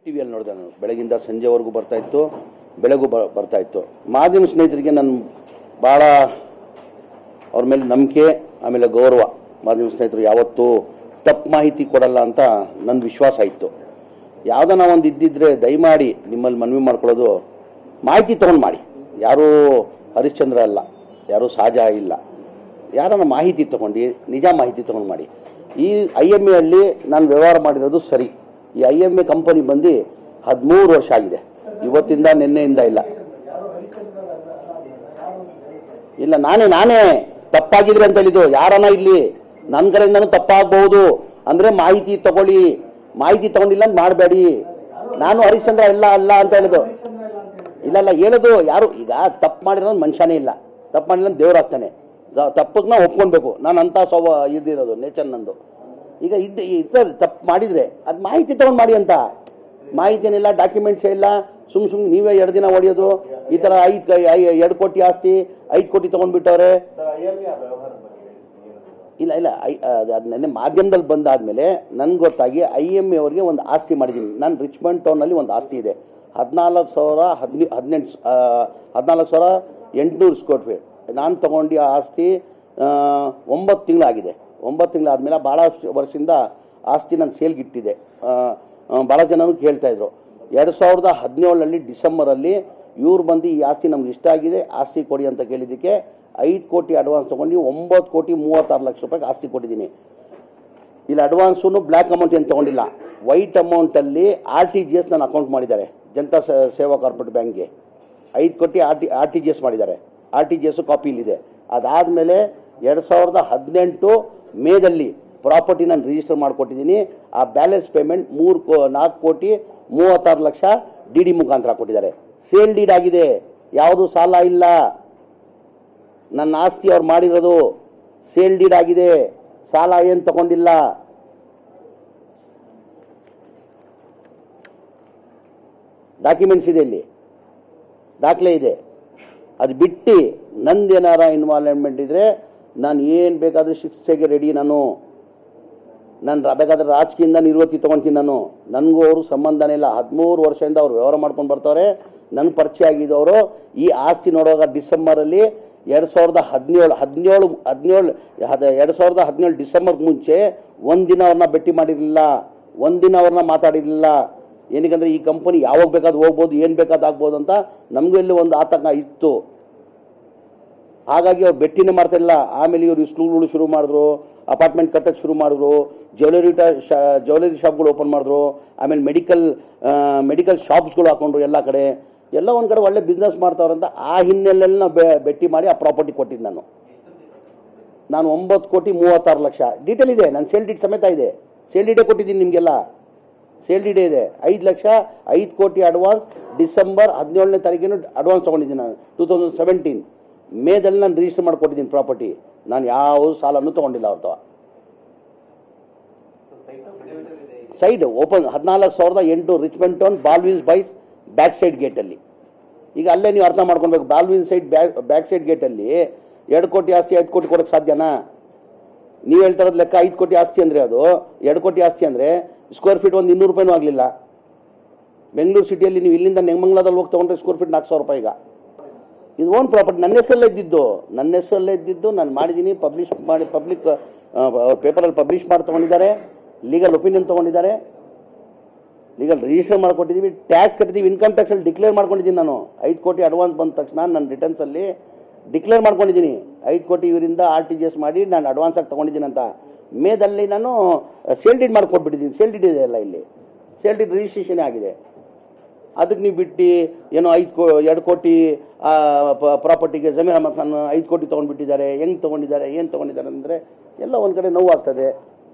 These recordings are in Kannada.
ಟಿ ವಿಯಲ್ಲಿ ನೋಡಿದೆ ನಾನು ಬೆಳಗಿಂದ ಸಂಜೆವರೆಗೂ ಬರ್ತಾ ಇತ್ತು ಬೆಳಗೂ ಬ ಬರ್ತಾ ಇತ್ತು ಮಾಧ್ಯಮ ಸ್ನೇಹಿತರಿಗೆ ನಾನು ಭಾಳ ಅವ್ರ ಮೇಲೆ ನಂಬಿಕೆ ಆಮೇಲೆ ಗೌರವ ಮಾಧ್ಯಮ ಸ್ನೇಹಿತರು ಯಾವತ್ತೂ ತಪ್ಪು ಮಾಹಿತಿ ಕೊಡಲ್ಲ ಅಂತ ನನ್ನ ವಿಶ್ವಾಸ ಇತ್ತು ಯಾವುದನ್ನ ಒಂದು ಇದ್ದಿದ್ರೆ ದಯಮಾಡಿ ನಿಮ್ಮಲ್ಲಿ ಮನವಿ ಮಾಡ್ಕೊಳ್ಳೋದು ಮಾಹಿತಿ ತೊಗೊಂಡು ಮಾಡಿ ಯಾರೂ ಹರಿಶ್ಚಂದ್ರ ಅಲ್ಲ ಯಾರೂ ಸಹಜ ಇಲ್ಲ ಯಾರನ್ನ ಮಾಹಿತಿ ತೊಗೊಂಡು ನಿಜ ಮಾಹಿತಿ ತೊಗೊಂಡು ಮಾಡಿ ಈ ಐ ಎಮ್ ಎಲ್ಲಿ ನಾನು ವ್ಯವಹಾರ ಮಾಡಿರೋದು ಸರಿ ಈ ಐ ಎಮ್ ಎ ಕಂಪನಿ ಬಂದು ಹದಿಮೂರು ವರ್ಷ ಆಗಿದೆ ಇವತ್ತಿಂದ ನಿನ್ನೆಯಿಂದ ಇಲ್ಲ ಇಲ್ಲ ನಾನೇ ನಾನೇ ತಪ್ಪಾಗಿದ್ರೆ ಅಂತ ಹೇಳಿದ್ದು ಯಾರನ್ನ ಇಲ್ಲಿ ನನ್ನ ಕಡೆಯಿಂದನೂ ತಪ್ಪಾಗಬಹುದು ಅಂದ್ರೆ ಮಾಹಿತಿ ತಗೊಳ್ಳಿ ಮಾಹಿತಿ ತಗೊಂಡಿಲ್ಲ ಅಂತ ಮಾಡಬೇಡಿ ನಾನು ಹರಿಶ್ಚಂದ್ರ ಇಲ್ಲ ಅಲ್ಲ ಅಂತ ಹೇಳಿದ್ದು ಇಲ್ಲ ಇಲ್ಲ ಹೇಳೋದು ಯಾರು ಈಗ ತಪ್ಪು ಮಾಡಿರೋದು ಮನುಷ್ಯನೇ ಇಲ್ಲ ತಪ್ಪು ಮಾಡಿಲ್ಲ ದೇವ್ರಾಗ್ತಾನೆ ತಪ್ಪಕ್ಕೆ ನಾವು ಒಪ್ಕೊಳ್ಬೇಕು ನಾನು ಅಂತ ಸ್ವಭಾವ ಇದ್ದಿರೋದು ನೇಚರ್ ನಂದು ಈಗ ಇದ್ದ ಇರ್ತದೆ ತಪ್ಪು ಮಾಡಿದ್ರೆ ಅದು ಮಾಹಿತಿ ತಗೊಂಡು ಮಾಡಿ ಅಂತ ಮಾಹಿತಿ ಏನಿಲ್ಲ ಡಾಕ್ಯುಮೆಂಟ್ಸ್ ಇಲ್ಲ ಸುಮ್ ಸುಮ್ಮನೆ ನೀವೇ ಎರಡು ದಿನ ಹೊಡೆಯೋದು ಈ ಥರ ಐದು ಎರಡು ಕೋಟಿ ಆಸ್ತಿ ಐದು ಕೋಟಿ ತೊಗೊಂಡ್ಬಿಟ್ಟವ್ರೆ ಇಲ್ಲ ಇಲ್ಲ ಐ ಅದು ನೆನ್ನೆ ಮಾಧ್ಯಮದಲ್ಲಿ ಬಂದಾದ್ಮೇಲೆ ನನ್ಗೆ ಗೊತ್ತಾಗಿ ಐ ಎಮ್ ಎ ಅವ್ರಿಗೆ ಒಂದು ಆಸ್ತಿ ಮಾಡಿದ್ದೀನಿ ನಾನು ರಿಚ್ಮಂಡ್ ಟೌನಲ್ಲಿ ಒಂದು ಆಸ್ತಿ ಇದೆ ಹದಿನಾಲ್ಕು ಸಾವಿರ ಹದಿನಿ ಹದಿನೆಂಟು ಹದಿನಾಲ್ಕು ಸಾವಿರ ಎಂಟುನೂರು ಸ್ಕ್ವೇರ್ ಫೀಟ್ ನಾನು ತೊಗೊಂಡು ಆ ಆಸ್ತಿ ಆ, ಒಂಬತ್ತು ತಿಂಗಳಾಗಿದೆ ಒಂಬತ್ತು ತಿಂಗಳಾದ್ಮೇಲೆ ಭಾಳ ವರ್ಷದಿಂದ ಆಸ್ತಿ ನಾನು ಸೇಲ್ಗೆ ಇಟ್ಟಿದ್ದೆ ಆ, ಆ, ಭಾಳ ಜನನು ಕೇಳ್ತಾ ಇದ್ರು ಎರಡು ಸಾವಿರದ ಹದಿನೇಳರಲ್ಲಿ ಡಿಸೆಂಬರಲ್ಲಿ ಇವ್ರು ಬಂದು ಈ ಆಸ್ತಿ ನಮ್ಗೆ ಇಷ್ಟ ಆಗಿದೆ ಆಸ್ತಿ ಕೊಡಿ ಅಂತ ಕೇಳಿದ್ದಕ್ಕೆ ಐದು ಕೋಟಿ ಅಡ್ವಾನ್ಸ್ ತೊಗೊಂಡು ಒಂಬತ್ತು ಕೋಟಿ ಮೂವತ್ತಾರು ಲಕ್ಷ ರೂಪಾಯಿಗೆ ಆಸ್ತಿ ಕೊಟ್ಟಿದ್ದೀನಿ ಇಲ್ಲಿ ಅಡ್ವಾನ್ಸು ಬ್ಲ್ಯಾಕ್ ಅಮೌಂಟ್ ಏನು ತೊಗೊಂಡಿಲ್ಲ ವೈಟ್ ಅಮೌಂಟಲ್ಲಿ ಆರ್ ಟಿ ಜಿ ಎಸ್ ನನ್ನ ಅಕೌಂಟ್ ಮಾಡಿದ್ದಾರೆ ಜನತಾ ಸ- ಸೇವಾ ಕಾರ್ಪೊರೇಟ್ ಬ್ಯಾಂಕ್ಗೆ ಐದು ಕೋಟಿ R T R T G S ಮಾಡಿದ್ದಾರೆ R T G S copy ಇಲ್ಲಿದೆ ಅದಾದಮೇಲೆ ಎರಡು ಸಾವಿರದ ಹದಿನೆಂಟು ಮೇದಲ್ಲಿ ಪ್ರಾಪರ್ಟಿ ನಾನು ರಿಜಿಸ್ಟರ್ ಮಾಡಿಕೊಟ್ಟಿದ್ದೀನಿ ಆ ಬ್ಯಾಲೆನ್ಸ್ ಪೇಮೆಂಟ್ ಮೂರು ಕೋ ನಾಲ್ಕು ಕೋಟಿ ಮೂವತ್ತಾರು ಲಕ್ಷ ಡಿ ಡಿ ಮುಖಾಂತರ ಕೊಟ್ಟಿದ್ದಾರೆ ಸೇಲ್ ಡೀಡ್ ಆಗಿದೆ ಯಾವುದು ಸಾಲ ಇಲ್ಲ ನನ್ನ ಆಸ್ತಿ ಅವ್ರು ಮಾಡಿರೋದು ಸೇಲ್ ಡೀಡ್ ಆಗಿದೆ ಸಾಲ ಏನು ತಗೊಂಡಿಲ್ಲ ಡಾಕ್ಯುಮೆಂಟ್ಸ್ ಇದೆ ಇಲ್ಲಿ ದಾಖಲೆ ಇದೆ ಅದು ಬಿಟ್ಟು ನಂದೇನಾರ ಇನ್ವಾಲ್ವ್ಮೆಂಟ್ ಇದ್ರೆ ನಾನು ಏನು ಬೇಕಾದರೂ ಶಿಕ್ಷೆಗೆ ರೆಡಿ ನಾನು ನಾನು ರ- ಬೇಕಾದ್ರೆ ರಾಜಕೀಯದಿಂದ ನಿವೃತ್ತಿ ತೊಗೊಳ್ತೀನಿ ನಾನು ನನಗೂ ಅವರು ಸಂಬಂಧನೇ ಇಲ್ಲ ಹದಿಮೂರು ವರ್ಷದಿಂದ ಅವ್ರು ವ್ಯವಹಾರ ಮಾಡ್ಕೊಂಡು ಬರ್ತಾರೆ ನನ್ನ ಪರಿಚಯ ಆಗಿದ್ದವರು ಈ ಆಸ್ತಿ ನೋಡುವಾಗ ಡಿಸೆಂಬರಲ್ಲಿ ಎರಡು ಸಾವಿರದ ಹದಿನೇಳು ಹದಿನೇಳು ಹದಿನೇಳು ಹದ ಎರಡು ಸಾವಿರದ ಹದಿನೇಳು ಡಿಸೆಂಬರ್ಗೆ ಮುಂಚೆ ಒಂದಿನ ಅವ್ರನ್ನ ಭೇಟಿ ಮಾಡಿರಲಿಲ್ಲ ಒಂದಿನ ಅವ್ರನ್ನ ಮಾತಾಡಿರಲಿಲ್ಲ ಏನಕ್ಕಂದ್ರೆ ಈ ಕಂಪನಿ ಯಾವಾಗ ಬೇಕಾದ್ರೂ ಹೋಗ್ಬೋದು ಏನು ಬೇಕಾದ್ ಆಗ್ಬೋದು ಅಂತ ನಮಗೂ ಇಲ್ಲಿ ಒಂದು ಆತಂಕ ಇತ್ತು ಹಾಗಾಗಿ ಅವ್ರು ಬೆಟ್ಟಿನೇ ಮಾಡ್ತಿಲ್ಲ ಆಮೇಲೆ ಇವರು ಸ್ಕೂಲ್ಗಳು ಶುರು ಮಾಡಿದ್ರು ಅಪಾರ್ಟ್ಮೆಂಟ್ ಕಟ್ಟಕ್ಕೆ ಶುರು ಮಾಡಿದ್ರು ಜ್ಯುವೆಲರಿ ಜ್ಯುವೆಲರಿ ಶಾಪ್ಗಳು ಓಪನ್ ಮಾಡಿದ್ರು ಆಮೇಲೆ ಮೆಡಿಕಲ್ ಮೆಡಿಕಲ್ ಶಾಪ್ಸ್ಗಳು ಹಾಕೊಂಡ್ರು ಎಲ್ಲ ಕಡೆ ಎಲ್ಲ ಒಂದು ಕಡೆ ಒಳ್ಳೆ ಬಿಸ್ನೆಸ್ ಮಾಡ್ತಾವ್ರಂತ ಆ ಹಿನ್ನೆಲೆಯಲ್ಲಿ ನಾವು ಬೆ- ಬೆಟ್ಟಿ ಮಾಡಿ ಆ ಪ್ರಾಪರ್ಟಿ ಕೊಟ್ಟಿದ್ದು ನಾನು ನಾನು ಒಂಬತ್ತು ಕೋಟಿ ಮೂವತ್ತಾರು ಲಕ್ಷ ಡೀಟೇಲ್ ಇದೆ ನನ್ನ ಸೇಲ್ ಡೀಟ್ ಸಮೇತ ಇದೆ ಸೇಲ್ ಡೀಟೇ ಕೊಟ್ಟಿದ್ದೀನಿ ನಿಮಗೆಲ್ಲ ಸೇಲ್ ಡೀಟೇ ಇದೆ ಐದು ಲಕ್ಷ ಐದು ಕೋಟಿ ಅಡ್ವಾನ್ಸ್ ಡಿಸೆಂಬರ್ ಹದಿನೇಳನೇ ತಾರೀಕಿನ ಅಡ್ವಾನ್ಸ್ ತೊಗೊಂಡಿದ್ದೀನಿ ನಾನು ಟೂ ತೌಸಂಡ್ ಸೆವೆಂಟೀನ್ ಮೇದಲ್ಲಿ ನಾನು ರಿಜಿಸ್ಟರ್ ಮಾಡಿಕೊಟ್ಟಿದ್ದೀನಿ ಪ್ರಾಪರ್ಟಿ ನಾನು ಯಾವ ಸಾಲನೂ ತೊಗೊಂಡಿಲ್ಲ ಅವ್ರ ತವ ಸೈಡ್ ಓಪನ್ ಹದಿನಾಲ್ಕು ಸಾವಿರದ ಎಂಟು Richmond Town Baldwins boys back side ಗೇಟಲ್ಲಿ ಈಗ ಅಲ್ಲೇ ನೀವು ಅರ್ಥ ಮಾಡ್ಕೊಳ್ಬೇಕು Baldwin side back back side ಗೇಟಲ್ಲಿ ಎರಡು ಕೋಟಿ ಆಸ್ತಿ ಐದು ಕೋಟಿ ಕೊಡೋಕ್ಕೆ ಸಾಧ್ಯನಾ ನೀವು ಹೇಳ್ತಾ ಇರೋದು ಲೆಕ್ಕ ಐದು ಕೋಟಿ ಆಸ್ತಿ ಅಂದರೆ ಅದು ಎರಡು ಕೋಟಿ ಆಸ್ತಿ ಅಂದರೆ ಸ್ಕ್ವೇರ್ ಫೀಟ್ ಒಂದು ಇನ್ನೂರು ರೂಪಾಯಿನೂ ಆಗಲಿಲ್ಲ ಬೆಂಗಳೂರು ಸಿಟಿಯಲ್ಲಿ ನೀವು ಇಲ್ಲಿಂದ ನೆಂಗಮಂಗ್ಲದಲ್ಲಿ ಹೋಗಿ ತೊಗೊಂಡ್ರೆ ಸ್ಕ್ವೇರ್ ಫೀಟ್ ನಾಲ್ಕು ಸಾವಿರ ರೂಪಾಯಿ ಈಗ ಇದು ಓನ್ ಪ್ರಾಪರ್ಟಿ ನನ್ನ ಹೆಸರಲ್ಲೇ ಇದ್ದಿದ್ದು ನನ್ನ ಹೆಸರಲ್ಲೇ ಇದ್ದಿದ್ದು ನಾನು ಮಾಡಿದ್ದೀನಿ ಪಬ್ಲಿಷ್ ಮಾಡಿ ಪಬ್ಲಿಕ್ ಅವ್ರ ಪೇಪರಲ್ಲಿ ಪಬ್ಲಿಷ್ ಮಾಡಿ ತೊಗೊಂಡಿದ್ದಾರೆ ಲೀಗಲ್ ಒಪಿನಿಯನ್ ತೊಗೊಂಡಿದ್ದಾರೆ ಲೀಗಲ್ ರಿಜಿಸ್ಟರ್ ಮಾಡ್ಕೊಟ್ಟಿದ್ದೀವಿ ಟ್ಯಾಕ್ಸ್ ಕಟ್ಟಿದ್ದೀವಿ ಇನ್ಕಮ್ ಟ್ಯಾಕ್ಸಲ್ಲಿ ಡಿಕ್ಲೇರ್ ಮಾಡ್ಕೊಂಡಿದ್ದೀನಿ ನಾನು ಐದು ಕೋಟಿ ಅಡ್ವಾನ್ಸ್ ಬಂದ ತಕ್ಷಣ ನನ್ನ ರಿಟರ್ನ್ಸಲ್ಲಿ ಡಿಕ್ಲೇರ್ ಮಾಡ್ಕೊಂಡಿದ್ದೀನಿ ಐದು ಕೋಟಿ ಇವರಿಂದ ಆರ್ ಟಿ ಜಿ ಎಸ್ ಮಾಡಿ ನಾನು ಅಡ್ವಾನ್ಸ್ ಆಗಿ ತೊಗೊಂಡಿದ್ದೀನಿ ಅಂತ ಮೇದಲ್ಲಿ ನಾನು ಸೇಲ್ ಡೀಡ್ ಮಾಡಿಕೊಟ್ಬಿಟ್ಟಿದ್ದೀನಿ ಸೇಲ್ ಡೀಡ್ ಇದೆ ಎಲ್ಲ ಇಲ್ಲಿ ಸೇಲ್ ಡೀಡ್ ರಿಜಿಸ್ಟ್ರೇಷನ್ ಆಗಿದೆ ಅದಕ್ಕೆ ನೀವು ಬಿಟ್ಟು ಏನೋ ಐದು ಕೋ ಎರಡು ಕೋಟಿ ಪ್ರಾಪರ್ಟಿಗೆ ಜಮೀರ್ ಅಹಮದ್ ಖಾನ್ ಐದು ಕೋಟಿ ತೊಗೊಂಡ್ಬಿಟ್ಟಿದ್ದಾರೆ ಹೆಂಗೆ ತೊಗೊಂಡಿದ್ದಾರೆ ಏನು ತೊಗೊಂಡಿದ್ದಾರೆ ಅಂದರೆ ಎಲ್ಲ ಒಂದು ಕಡೆ ನೋವು ಆಗ್ತದೆ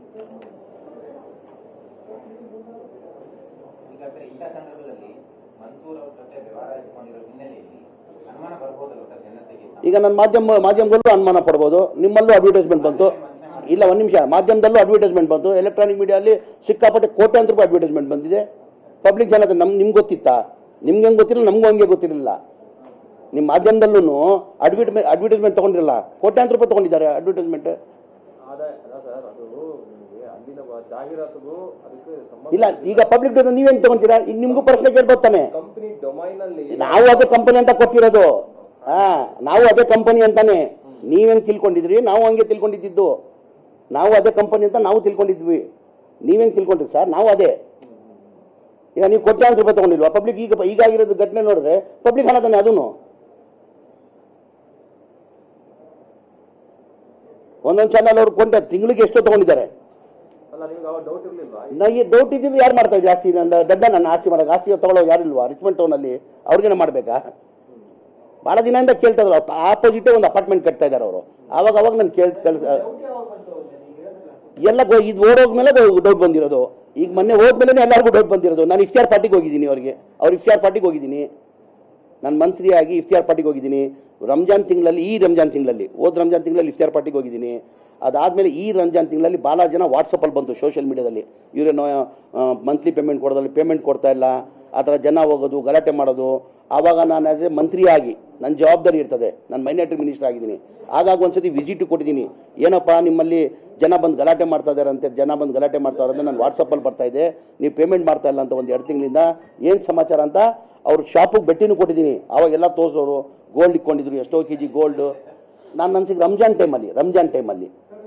ಈಗ ಸರ್ ಇಂಥ ಸಂದರ್ಭದಲ್ಲಿ ಮನ್ಸೂರ್ ಅವ್ರ ಜೊತೆ ವ್ಯವಹಾರ ಇಟ್ಕೊಂಡಿರೋ ಹಿನ್ನೆಲೆಯಲ್ಲಿ ಅನುಮಾನ ಬರ್ಬೋದಲ್ವ ಸರ್ ಜನತೆಗೆ ಈಗ ನನ್ನ ಮಾಧ್ಯಮ ಮಾಧ್ಯಮದಲ್ಲೂ ಅನುಮಾನ ಪಡ್ಬೋದು ನಿಮ್ಮಲ್ಲೂ ಅಡ್ವರ್ಟೈಸ್ಮೆಂಟ್ ಬಂತು ಇಲ್ಲ ಒಂದು ನಿಮಿಷ ಮಾಧ್ಯಮದಲ್ಲೂ ಅಡ್ವರ್ಟೈಸ್ಮೆಂಟ್ ಬಂತು ಎಲೆಕ್ಟ್ರಾನಿಕ್ ಮೀಡಿಯಲ್ಲಿ ಸಿಕ್ಕಾಪಟ್ಟೆ ಕೋಟ್ಯಾಂತರ ರೂಪಾಯಿ ಅಡ್ವರ್ಟೈಸ್ಮೆಂಟ್ ಬಂದಿದೆ ಪಬ್ಲಿಕ್ ಜನ ನಮ್ ನಿಮ್ಗೆ ಗೊತ್ತಿತ್ತಾ ನಿಮ್ಗೆ ಹೆಂಗೆ ಗೊತ್ತಿರಲಿಲ್ಲ ನಮಗೂ ಹಂಗೆ ಗೊತ್ತಿರಲಿಲ್ಲ ನಿಮ್ಮ ಮಾಧ್ಯಮದಲ್ಲೂ ಅಡ್ವರ್ಟೈಸ್ಮೆಂಟ್ ಅಡ್ವರ್ಟೈಸ್ಮೆಂಟ್ ತೊಗೊಂಡಿರಲ್ಲ ಕೋಟ್ಯಾಂತರ ರೂಪಾಯಿ ತೊಗೊಂಡಿದ್ದಾರೆ ಅಡ್ವರ್ಟೈಸ್ಮೆಂಟ್ ಆದಾಯ ಅಲ್ಲ ಸರ್ ಅದು ನಿಮಗೆ ಅಲ್ಲಿನ ಜಾಹೀರಾತುಗಳು ಅದಕ್ಕೆ ಸಂಬಂಧ ಇಲ್ಲ ಈಗ ಪಬ್ಲಿಕ್ ಡೊಮೇನ್ ನೀವೇನ್ ತಗೊಂತೀರಾ ಈಗ ನಿಮ್ಗೂ ಪ್ರಶ್ನೆ ಕೇಳ್ಬೋದು ತಾನೆ ಕಂಪನಿ ಡೊಮೈನ್ ಅಲ್ಲಿ ನಾವು ಅದೇ ಕಂಪನಿ ಅಂತ ಕೊಟ್ಟಿರೋದು ಹಾ ನಾವು ಅದೇ ಕಂಪನಿ ಅಂತಾನೆ ನೀವೇನ್ ತಿಳ್ಕೊಂಡಿದ್ರಿ ನಾವು ಹಂಗೆ ತಿಳ್ಕೊಂಡಿದ್ದು ನಾವು ಅದೇ ಕಂಪನಿ ಅಂತ ನಾವು ತಿಳ್ಕೊಂಡಿದ್ವಿ ನೀವೇನ್ ತಿಳ್ಕೊಂಡ್ರಿ ಸರ್ ನಾವು ಅದೇ ಈಗ ನೀವು ಕೋಟ್ಯಾಂತರ ರೂಪಾಯಿ ತಗೊಂಡಿಲ್ವಾ ಪಬ್ಲಿಕ್ ಈಗ ಈಗಾಗಿರೋದು ಘಟನೆ ನೋಡಿದ್ರೆ ಪಬ್ಲಿಕ್ ಹಣ ತಾನೆ ಅದನ್ನು ಒಂದೊಂದು ಚಾನಲ್ ಅವ್ರು ಕೊಂಡ ತಿಂಗಳಿಗೆ ಎಷ್ಟೋ ತಗೊಂಡಿದ್ದಾರೆ ಅಲ್ಲ ನಿಮ್ಗೆ ಅವಾಗ ಡೌಟ್ ಇರ್ಲಿಲ್ವಾ ನನಗೆ ಡೌಟ್ ಇದ್ದಿದ್ದು ಯಾರು ಮಾಡ್ತಾ ಇದ್ರು ಜಾಸ್ತಿ ನನ್ನ ದಡ್ಡ ನನ್ನ ಆಸ್ತಿ ಮಾಡೋಕೆ ಆಸ್ತಿ ತಗೊಳ್ಳೋ ಯಾರಿಲ್ವಾ ರಿಚ್ಮೆಂಟ್ ಟೌನಲ್ಲಿ ಅವ್ರಿಗೇನೆ ಮಾಡಬೇಕಾ ಭಾಳ ದಿನದಿಂದ ಕೇಳ್ತಾ ಇದ್ರು ಆಪೋಸಿಟೇ ಒಂದು ಅಪಾರ್ಟ್ಮೆಂಟ್ ಕಟ್ತಾ ಇದ್ದಾರೆ ಅವರು ಆವಾಗ ಅವಾಗ ನಾನು ಕೇಳ್ ಕೇಳ್ ಎಲ್ಲ ಗೊ- ಇದು ಓಡೋದ್ಮೇಲೆ ಡೌಟ್ ಬಂದಿರೋದು ಈಗ ಮೊನ್ನೆ ಹೋದ್ಮೇಲೆ ಎಲ್ಲರಿಗೂ ಡೌಟ್ ಬಂದಿರೋದು ನಾನು ಇಫ್ತಿಯಾರ್ ಪಾರ್ಟಿಗೆ ಹೋಗಿದ್ದೀನಿ ಅವ್ರಿಗೆ ಅವ್ರು ಇಫ್ತಿಯಾರ್ ಪಾರ್ಟಿಗೆ ಹೋಗಿದ್ದೀನಿ ನಾನು ಮಂತ್ರಿಯಾಗಿ ಇಫ್ತಿಯಾರ್ ಪಾರ್ಟಿಗೆ ಹೋಗಿದ್ದೀನಿ ರಂಜಾನ್ ತಿಂಗಳಲ್ಲಿ ಈ ರಂಜಾನ್ ತಿಂಗಳಲ್ಲಿ ಹೋದ ರಂಜಾನ್ ತಿಂಗಳಲ್ಲಿ ಇಫ್ತಿಯಾರ್ ಪಾರ್ಟಿಗೆ ಹೋಗಿದ್ದೀನಿ ಅದಾದಮೇಲೆ ಈ ರಂಜಾನ್ ತಿಂಗಳಲ್ಲಿ ಭಾಳ ಜನ ವಾಟ್ಸಪ್ಪಲ್ಲಿ ಬಂತು ಸೋಷಿಯಲ್ ಮೀಡಿಯಾದಲ್ಲಿ ಇವರೇನೋ ಮಂತ್ಲಿ ಪೇಮೆಂಟ್ ಕೊಡೋದಲ್ಲಿ ಪೇಮೆಂಟ್ ಕೊಡ್ತಾ ಇಲ್ಲ ಆ ಥರ ಜನ ಹೋಗೋದು ಗಲಾಟೆ ಮಾಡೋದು ಆವಾಗ ನಾನು ಆ್ಯಸ್ ಎ ಮಂತ್ರಿಯಾಗಿ ನನ್ನ ಜವಾಬ್ದಾರಿ ಇರ್ತದೆ ನಾನು ಮೈನಾರಿಟಿ ಮಿನಿಸ್ಟರ್ ಆಗಿದ್ದೀನಿ ಆಗಾಗ ಒಂದ್ಸತಿ ವಿಸಿಟ್ ಕೊಟ್ಟಿದ್ದೀನಿ ಏನಪ್ಪ ನಿಮ್ಮಲ್ಲಿ ಜನ ಬಂದು ಗಲಾಟೆ ಮಾಡ್ತಾ ಇದ್ದಾರಂತೆ ಜನ ಬಂದು ಗಲಾಟೆ ಮಾಡ್ತಾ ಇರೋದು ನಾನು ವಾಟ್ಸಪ್ಪಲ್ಲಿ ಬರ್ತಾ ಇದೆ ನೀವು ಪೇಮೆಂಟ್ ಮಾಡ್ತಾ ಇಲ್ಲ ಅಂತ ಒಂದು ಎರಡು ತಿಂಗಳಿಂದ ಏನು ಸಮಾಚಾರ ಅಂತ ಅವ್ರ ಶಾಪಿಗೆ ಭೇಟಿನೂ ಕೊಟ್ಟಿದ್ದೀನಿ ಅವಾಗೆಲ್ಲ ತೋರಿಸೋರು ಗೋಲ್ಡ್ ಇಟ್ಕೊಂಡಿದ್ರು ಎಷ್ಟೋ ಕೆ ಜಿ ಗೋಲ್ಡು ನಾನು ನನ್ಸಿಗೆ ರಂಜಾನ್ ಟೈಮಲ್ಲಿ ರಂಜಾನ್ ಟೈಮಲ್ಲಿ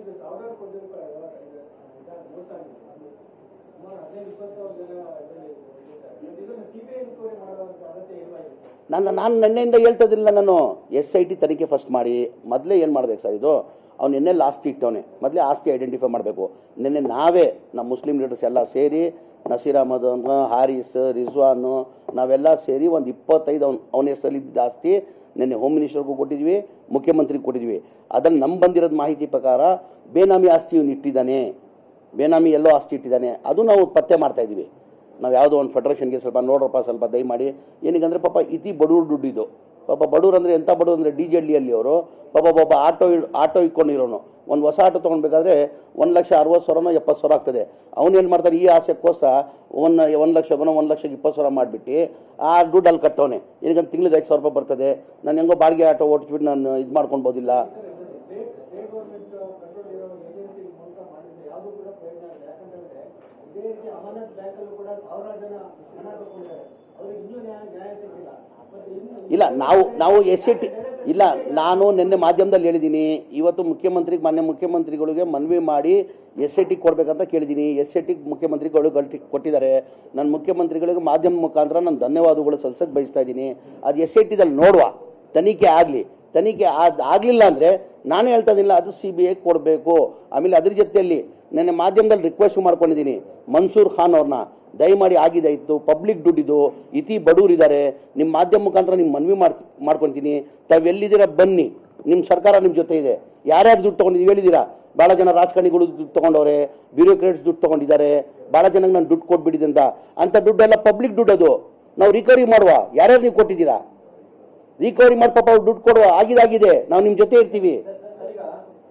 ನಾನು ನಾನು ನಿನ್ನೆಯಿಂದ ಹೇಳ್ತಾ ಇದ್ದಿಲ್ಲ ನಾನು ಎಸ್ ಐ ಟಿ ತನಿಖೆ ಫಸ್ಟ್ ಮಾಡಿ ಮೊದಲೇ ಏನು ಮಾಡ್ಬೇಕು ಸರ್ ಇದು ಅವ್ನು ಎನ್ನೆಲ್ಲ ಆಸ್ತಿ ಇಟ್ಟವನೆ ಮೊದಲೇ ಆಸ್ತಿ ಐಡೆಂಟಿಫೈ ಮಾಡಬೇಕು ನಿನ್ನೆ ನಾವೇ ನಮ್ಮ ಮುಸ್ಲಿಂ ಲೀಡರ್ಸ್ ಎಲ್ಲ ಸೇರಿ ನಸೀರ್ ಅಹಮದ್ ಅವ್ನು, ಹಾರಿಸ್ ರಿಜ್ವಾನು ನಾವೆಲ್ಲ ಸೇರಿ ಒಂದು ಇಪ್ಪತ್ತೈದು ಅವ್ನು ಅವನ ಹೆಸರಲ್ಲಿದ್ದ ಆಸ್ತಿ ನಿನ್ನೆ ಹೋಮ್ ಮಿನಿಸ್ಟರ್ಗೂ ಕೊಟ್ಟಿದ್ವಿ ಮುಖ್ಯಮಂತ್ರಿಗೆ ಕೊಟ್ಟಿದ್ವಿ ಅದ್ರಲ್ಲಿ ನಮ್ಗೆ ಬಂದಿರೋದು ಮಾಹಿತಿ ಪ್ರಕಾರ ಬೇನಾಮಿ ಆಸ್ತಿ ಇವ್ನು ಇಟ್ಟಿದ್ದಾನೆ ಬೇನಾಮಿ ಎಲ್ಲೋ ಆಸ್ತಿ ಇಟ್ಟಿದ್ದಾನೆ ಅದು ನಾವು ಪತ್ತೆ ಮಾಡ್ತಾ ಇದ್ದೀವಿ ನಾವು ಯಾವುದೋ ಒಂದು ಫೆಡರೇಷನ್ಗೆ ಸ್ವಲ್ಪ ನೋಡ್ರಪ್ಪ ಸ್ವಲ್ಪ ದಯಮಾಡಿ ಏನಕ್ಕಂದ್ರೆ ಪಾಪ ಇತಿ ಬಡವ್ರ ದುಡ್ಡು ಇದು ಪಾಪ ಬಡವ್ರು ಅಂದರೆ ಎಂಥ ಬಡವ್ರು ಅಂದರೆ ಡಿ ಜೆ ಡಿಯಲ್ಲಿ ಅವರು ಪಾಪ ಒಬ್ಬ ಆಟೋ ಇಡ್- ಆಟೋ ಇಟ್ಕೊಂಡಿರೋನು ಒಂದು ಹೊಸ ಆಟೋ ತೊಗೊಳ್ಬೇಕಾದ್ರೆ ಒಂದು ಲಕ್ಷ ಅರವತ್ತು ಸಾವಿರನೋ ಎಪ್ಪತ್ತು ಸಾವಿರ ಆಗ್ತದೆ ಅವನೇನು ಮಾಡ್ತಾರೆ ಈ ಆಸೆಗೋಸ್ಕರ ಒಂದು ಒಂದು ಲಕ್ಷಗನೋ ಒಂದು ಲಕ್ಷಕ್ಕೆ ಇಪ್ಪತ್ತು ಸಾವಿರ ಮಾಡಿಬಿಟ್ಟು ಆ ದುಡ್ಡು ಅಲ್ಲಿ ಕಟ್ಟೋನೆ ಏನಕ್ಕಂತ ತಿಂಗ್ಳಿಗೆ ಐದು ಸಾವಿರ ರೂಪಾಯಿ ಬರ್ತದೆ ನಾನು ಹೆಂಗೋ ಬಾಡಿಗೆ ಆಟೋ ಓಡಿಸ್ಬಿಟ್ಟು ನಾನು ಇದು ಮಾಡ್ಕೊಳ್ಬೋದಿಲ್ಲ ಸ್ಟೇಟ್ ಗೌರ್ಮೆಂಟ್ ಕಂಟ್ರೋಲ್ ಇರೋ ಏಜೆನ್ಸಿ ಮೂಲಕ ಮಾಡಿದ್ರೆ ಯಾವುದು ಕೂಡ ಪ್ರಯೋಜನ ಇಲ್ಲ ಯಾಕಂತಂದ್ರೆ ಇದೇ ರೀತಿ ಅಮಾನತ್ ಬ್ಯಾಂಕಲ್ಲೂ ಕೂಡ ಸಾವಿರಾರು ಜನ ಹಣ ತಗೊಂಡಿದ್ದಾರೆ ಅವ್ರಿಗೆ ಇನ್ನೂ ನ್ಯಾಯ ನ್ಯಾಯ ಸಿಕ್ಕಿಲ್ಲ ಮತ್ತೆ ಇನ್ನು ಇಲ್ಲ ನಾವು ನಾವು ಎಸ್ ಟಿ ಇಲ್ಲ ನಾನು ನಿನ್ನೆ ಮಾಧ್ಯಮದಲ್ಲಿ ಹೇಳಿದ್ದೀನಿ ಇವತ್ತು ಮುಖ್ಯಮಂತ್ರಿಗೆ ಮಾನ್ಯ ಮುಖ್ಯಮಂತ್ರಿಗಳಿಗೆ ಮನವಿ ಮಾಡಿ ಎಸ್ ಐ ಟಿ ಕೊಡ್ಬೇಕಂತ ಕೇಳಿದ್ದೀನಿ ಎಸ್ ಐ ಟಿ ಮುಖ್ಯಮಂತ್ರಿಗಳು ಗಲ್ಟಿ ಕೊಟ್ಟಿದ್ದಾರೆ ನನ್ನ ಮುಖ್ಯಮಂತ್ರಿಗಳಿಗೆ ಮಾಧ್ಯಮ ಮುಖಾಂತರ ನಾನು ಧನ್ಯವಾದಗಳು ಸಲ್ಸಕ್ಕೆ ಬಯಸ್ತಾ ಇದ್ದೀನಿ ಅದು ಎಸ್ ಐ ಟಿದಲ್ಲಿ ನೋಡುವ ತನಿಖೆ ಆಗಲಿ ತನಿಖೆ ಆದ್ ಆಗಲಿಲ್ಲ ಅಂದರೆ ನಾನು ಹೇಳ್ತಾ ಇದ್ದಿಲ್ಲ ಅದು ಸಿ ಬಿ ಐ ಕೊಡಬೇಕು ಆಮೇಲೆ ಅದ್ರ ಜೊತೆಯಲ್ಲಿ ನೆನ್ನೆ ಮಾಧ್ಯಮದಲ್ಲಿ ರಿಕ್ವೆಸ್ಟ್ ಮಾಡ್ಕೊಂಡಿದ್ದೀನಿ ಮನ್ಸೂರ್ ಖಾನ್ ಅವ್ರನ್ನ ದಯಮಾಡಿ ಆಗಿದೆ ಇತ್ತು ಪಬ್ಲಿಕ್ ದುಡ್ಡಿದು ಇತಿ ಬಡವರಿದ್ದಾರೆ ನಿಮ್ಮ ಮಾಧ್ಯಮ ಮುಖಾಂತರ ನಿಮ್ಮ ಮನವಿ ಮಾಡ್ ಮಾಡ್ಕೊತೀನಿ ತಾವೆಲ್ಲಿದ್ದೀರಾ ಬನ್ನಿ ನಿಮ್ಮ ಸರ್ಕಾರ ನಿಮ್ಮ ಜೊತೆ ಇದೆ ಯಾರ್ಯಾರು ದುಡ್ಡು ತೊಗೊಂಡಿದ್ದೀವಿ ಹೇಳಿದ್ದೀರಾ ಭಾಳ ಜನ ರಾಜಕಾರಣಿಗಳು ದುಡ್ಡು ತೊಗೊಂಡವ್ರೆ ಬ್ಯೂರೋಕ್ರೇಟ್ಸ್ ದುಡ್ಡು ತೊಗೊಂಡಿದ್ದಾರೆ ಭಾಳ ಜನಕ್ಕೆ ನಾನು ದುಡ್ಡು ಕೊಟ್ಬಿಟ್ಟಿದೆ ಅಂತ ಅಂಥ ದುಡ್ಡೆಲ್ಲ ಪಬ್ಲಿಕ್ ದುಡ್ಡು ಅದು ನಾವು ರಿಕವರಿ ಮಾಡುವ ಯಾರ್ಯಾರು ನೀವು ಕೊಟ್ಟಿದ್ದೀರಾ ರಿಕವರಿ ಮಾಡಿ ಪಾಪ ಅವ್ರು ದುಡ್ಡು ಕೊಡುವ ಆಗಿದಾಗಿದೆ ನಾವು ನಿಮ್ಮ ಜೊತೆ ಇರ್ತೀವಿ ಸರ್ ಈಗ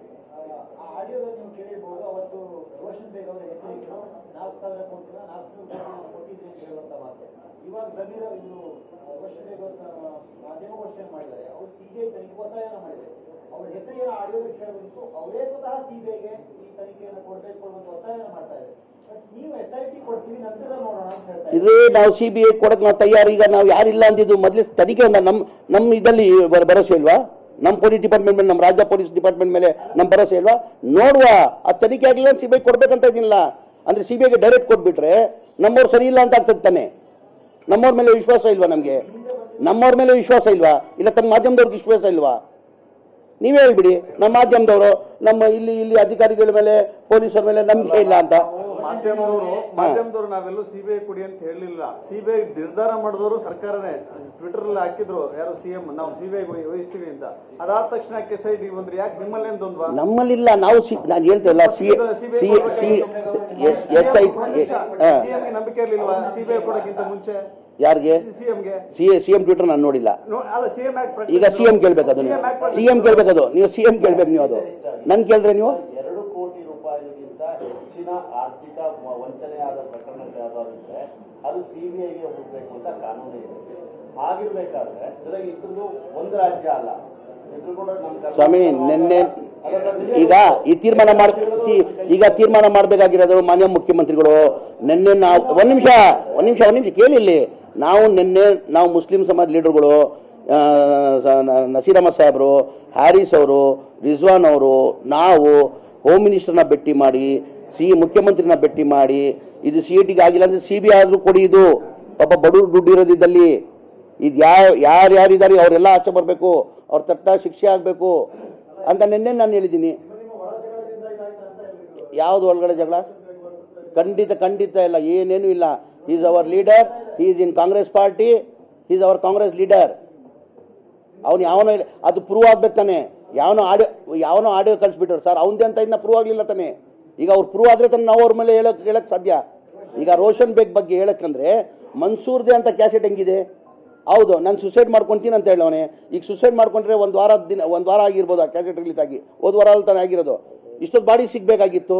ಆ ಆಡಿಯೋದಲ್ಲಿ ನೀವು ಕೇಳಿರ್ಬೋದು ಅವತ್ತು ರೋಷನ್ ಬೇಗ್ ಅವರ ಹೆಸರಿಟ್ಟು ನಾಲ್ಕು ಸಾವಿರ ಕೊಟ್ಟಿಲ್ಲ ನಾಲ್ಕು ಕೋಟಿ ಕೊಟ್ಟಿದ್ರಿ ಅಂತ ಹೇಳುವಂತ ಮಾತು ಇವಾಗ ಬಂದಿರೋ ಇವರು ರೋಷನ್ ಬೇಗ್ ಅವ್ರ ಮಾಧ್ಯಮಗೋಷ್ಠಿಯನ್ನು ಮಾಡಿದ್ದಾರೆ ಅವರು ಸಿಬಿಐ ತನಿಖೆ ಒತ್ತಾಯನ ಮಾಡಿದ್ದಾರೆ ಅವ್ರ ಹೆಸರಿನ ಆಡಿಯೋದಲ್ಲಿ ಕೇಳಬೇಕು ಅವರೇ ಸ್ವತಃ ಸಿಬಿಐಗೆ ಈ ತನಿಖೆಯನ್ನು ಕೊಡ್ಬೇಕು ಅನ್ನುವಂತ ಒತ್ತಾಯನ ಮಾಡ್ತಾ ಇದ್ದಾರೆ ಬಟ್ ನೀವು ಎಸ್ ಐ ಟಿ ಕೊಡ್ತೀವಿ ನಂತರ ನೋಡೋಣ ಅಂತ ಹೇಳ್ತಾ ಇದ್ದಾರೆ ಇದು ನಾವು ಸಿ ಬಿ ಐ ಕೊಡಕ್ ನಾವು ತಯಾರು ಈಗ ನಾವು ಯಾರಿಲ್ಲ ಅಂದಿದ್ದು ಮೊದಲೇ ತನಿಖೆ ಒಂದು ನಮ್ಮ ನಮ್ಮ ಇದರಲ್ಲಿ ಭರ- ಭರವಸೆ ಇಲ್ವಾ ನಮ್ಮ ಪೊಲೀಸ್ ಡಿಪಾರ್ಟ್ಮೆಂಟ್ ಮೇಲೆ ನಮ್ಮ ರಾಜ್ಯ ಪೊಲೀಸ್ ಡಿಪಾರ್ಟ್ಮೆಂಟ್ ಮೇಲೆ ನಮ್ಮ ಭರವಸೆ ಇಲ್ವಾ ನೋಡುವ ಆ ತನಿಖೆ ಆಗಿಲ್ಲ ಸಿ ಬಿ ಐ ಕೊಡ್ಬೇಕಂತ ಇದಿಲ್ಲ ಅಂದ್ರೆ ಸಿ ಬಿ ಐಗೆ ಡೈರೆಕ್ಟ್ ಕೊಟ್ಬಿಟ್ರೆ ನಮ್ಮವ್ರು ಸರಿ ಇಲ್ಲ ಅಂತ ಆಗ್ತದೆ ತಾನೆ ನಮ್ಮವ್ರ ಮೇಲೆ ವಿಶ್ವಾಸ ಇಲ್ವಾ ನಮಗೆ ನಮ್ಮವ್ರ ಮೇಲೆ ವಿಶ್ವಾಸ ಇಲ್ವಾ ಇಲ್ಲ ತಮ್ಮ ಮಾಧ್ಯಮದವ್ರಿಗೆ ವಿಶ್ವಾಸ ಇಲ್ವಾ ನೀವೇ ಹೇಳ್ಬಿಡಿ ನಮ್ಮ ಮಾಧ್ಯಮದವರು ನಮ್ಮ ಇಲ್ಲಿ ಇಲ್ಲಿ ಅಧಿಕಾರಿಗಳ ಮೇಲೆ ಪೊಲೀಸರ ಮೇಲೆ ನಂಬಿಕೆ ಇಲ್ಲ ಅಂತ ಮಾಧ್ಯಮದವರು ಮಾಧ್ಯಮದವರು ನಾವೆಲ್ಲೂ ಸಿಬಿಐ ಕೊಡಿ ಅಂತ ಹೇಳಲಿಲ್ಲ ಸಿಬಿಐ ನಿರ್ಧಾರ ಮಾಡಿದವರು ಸರ್ಕಾರನೇ ಟ್ವಿಟರ್ ಅಲ್ಲಿ ಹಾಕಿದ್ರು ಯಾರು ಸಿಎಂ ನಾವು ಸಿಬಿಐ ವಹಿಸ್ತೀವಿ ಅಂತ ಅದಾದ ತಕ್ಷಣ ಎಸ್ ಐ ಡಿ ಬಂದ್ರೆ ಯಾಕೆ ನಿಮ್ಮಲ್ಲಿ ಏನ್ ದ್ವಂದ್ವ ನಮ್ಮಲ್ಲಿಲ್ಲ ನಾವು ಸಿ ನಾನು ಹೇಳ್ತೇವಲ್ಲ C C C S S I CM ನಂಬಿಕೆ ಇರ್ಲಿಲ್ವಾ ಸಿಬಿಐ ಕೊಡಕ್ಕಿಂತ ಮುಂಚೆ ಯಾರಿಗೆ ಸಿಎಂಗೆ ಸಿ ಸಿ ಎಂ ಟ್ವಿಟರ್ ನಾನು ನೋಡಿಲ್ಲ ಅಲ್ಲ ಸಿಎಂ ಈಗ ಸಿ ಎಂ ಕೇಳ್ಬೇಕು ಅದು ನೀವು ಸಿ ಎಂ ಕೇಳ್ಬೇಕದು ನೀವು ಸಿ ಎಂ ಕೇಳ್ಬೇಕು ನೀವು ಅದು ನನ್ ಕೇಳಿದ್ರೆ ನೀವು ಎರಡು ಕೋಟಿ ರೂಪಾಯಿಗಿಂತ ಹೆಚ್ಚಿನ ಆರ್ಥಿಕ ವ- ವಂಚನೆ ಆದ ಪ್ರಕರಣಗಳು ಯಾವ್ದಾದ್ರು ಇದ್ರೆ ಅದು ಸಿಬಿಐಗೆ ಹೋಗ್ಬೇಕು ಅಂತ ಕಾನೂನು ಇದೆ ಆಗಿರ್ಬೇಕಾದ್ರೆ ಇದ್ರಾಗ ಇದ್ರದ್ದು ಒಂದು ರಾಜ್ಯ ಅಲ್ಲ ಇದ್ರ ಕೂಡ ನಮ್ಮ ಕರ್ನಾಟಕ ಸ್ವಾಮಿ ನಿನ್ನೆ ಈಗ ಈ ತೀರ್ಮಾನ ಮಾಡ್ ತೀ- ಈಗ ತೀರ್ಮಾನ ಮಾಡಬೇಕಾಗಿರೋದು ಮಾನ್ಯ ಮುಖ್ಯಮಂತ್ರಿಗಳು ನಿನ್ನೆ ನಾವು ಒಂದು ನಿಮಿಷ ಒಂದು ನಿಮಿಷ ಒಂದು ನಿಮಿಷ ಕೇಳಿ ಇಲ್ಲಿ ನಾವು ನಿನ್ನೆ ನಾವು ಮುಸ್ಲಿಂ ಸಮಾಜ ಲೀಡರ್ಗಳು ಆ, ಸ- ನ- ನಸೀರ್ ಅಹಮದ್ ಸಾಹೇಬರು ಹ್ಯಾರಿಸ್ ಅವರು ರಿಜ್ವಾನ್ ಅವರು ನಾವು ಹೋಮ್ ಮಿನಿಸ್ಟರ್ನ ಭೇಟಿ ಮಾಡಿ ಸಿ ಮುಖ್ಯಮಂತ್ರಿನ ಭೇಟಿ ಮಾಡಿ ಇದು ಸಿ ಟಿಗೆ ಆಗಿಲ್ಲ ಅಂದ್ರೆ ಸಿ ಬಿ ಆದರೂ ಕೊಡಿ ಇದು ಪಾಪ ಬಡವರು ದುಡ್ಡು ಇರೋದಿದ್ದಲ್ಲಿ ಇದು ಯಾರು ಯಾರು ಯಾರಿದ್ದಾರೆ ಅವರೆಲ್ಲ ಆಚೆ ಬರಬೇಕು ಅವ್ರ ತಟ್ಟ ಶಿಕ್ಷೆ ಆಗಬೇಕು ಅಂತ ನಿನ್ನೆ ನಾನು ಹೇಳಿದ್ದೀನಿ ಯಾವುದು ಒಳಗಡೆ ಜಗಳ ಖಂಡಿತ ಖಂಡಿತ ಇಲ್ಲ ಏನೇನು ಇಲ್ಲ is our leader is in Congress party is our Congress leader ಅವನು ಯಾವನೋ ಇಲ್ಲ ಅದು ಪ್ರೂವ್ ಆಗ್ಬೇಕು ತಾನೆ ಯಾವನೋ ಆಡಿಯೋ ಯಾವನೋ ಆಡಿಯೋ ಕಳಿಸ್ಬಿಟ್ರು ಸರ್ ಅವನದೇ ಅಂತ ಇನ್ನ ಪ್ರೂವ್ ಆಗಲಿಲ್ಲ ತಾನೆ ಈಗ ಅವ್ರು ಪ್ರೂವ್ ಆದರೆ ತಾನೆ ನಾವು ಅವ್ರ ಮೇಲೆ ಹೇಳಕ್ ಹೇಳಕ್ ಸಾಧ್ಯ ಈಗ ರೋಷನ್ ಬೇಗ್ ಬಗ್ಗೆ ಹೇಳಕ್ಕಂದ್ರೆ ಮನ್ಸೂರ್ದೆ ಅಂತ ಕ್ಯಾಸೆಟ್ ಹೆಂಗಿದೆ ಹೌದು ನಾನು ಸುಸೈಡ್ ಮಾಡ್ಕೊತೀನಿ ಅಂತ ಹೇಳವನೆ ಈಗ ಸುಸೈಡ್ ಮಾಡ್ಕೊಂಡ್ರೆ ಒಂದು ವಾರ ದಿನ ಒಂದು ವಾರ ಆಗಿರ್ಬೋದು ಆ ಕ್ಯಾಸೆಟ್ ರಿಲೀಸ್ ಆಗಿ ಹೋದ ವಾರ ಅಲ್ಲಿ ತಾನೇ ಆಗಿರೋದು ಇಷ್ಟೊತ್ತು ಬಾಡಿ ಸಿಗಬೇಕಾಗಿತ್ತು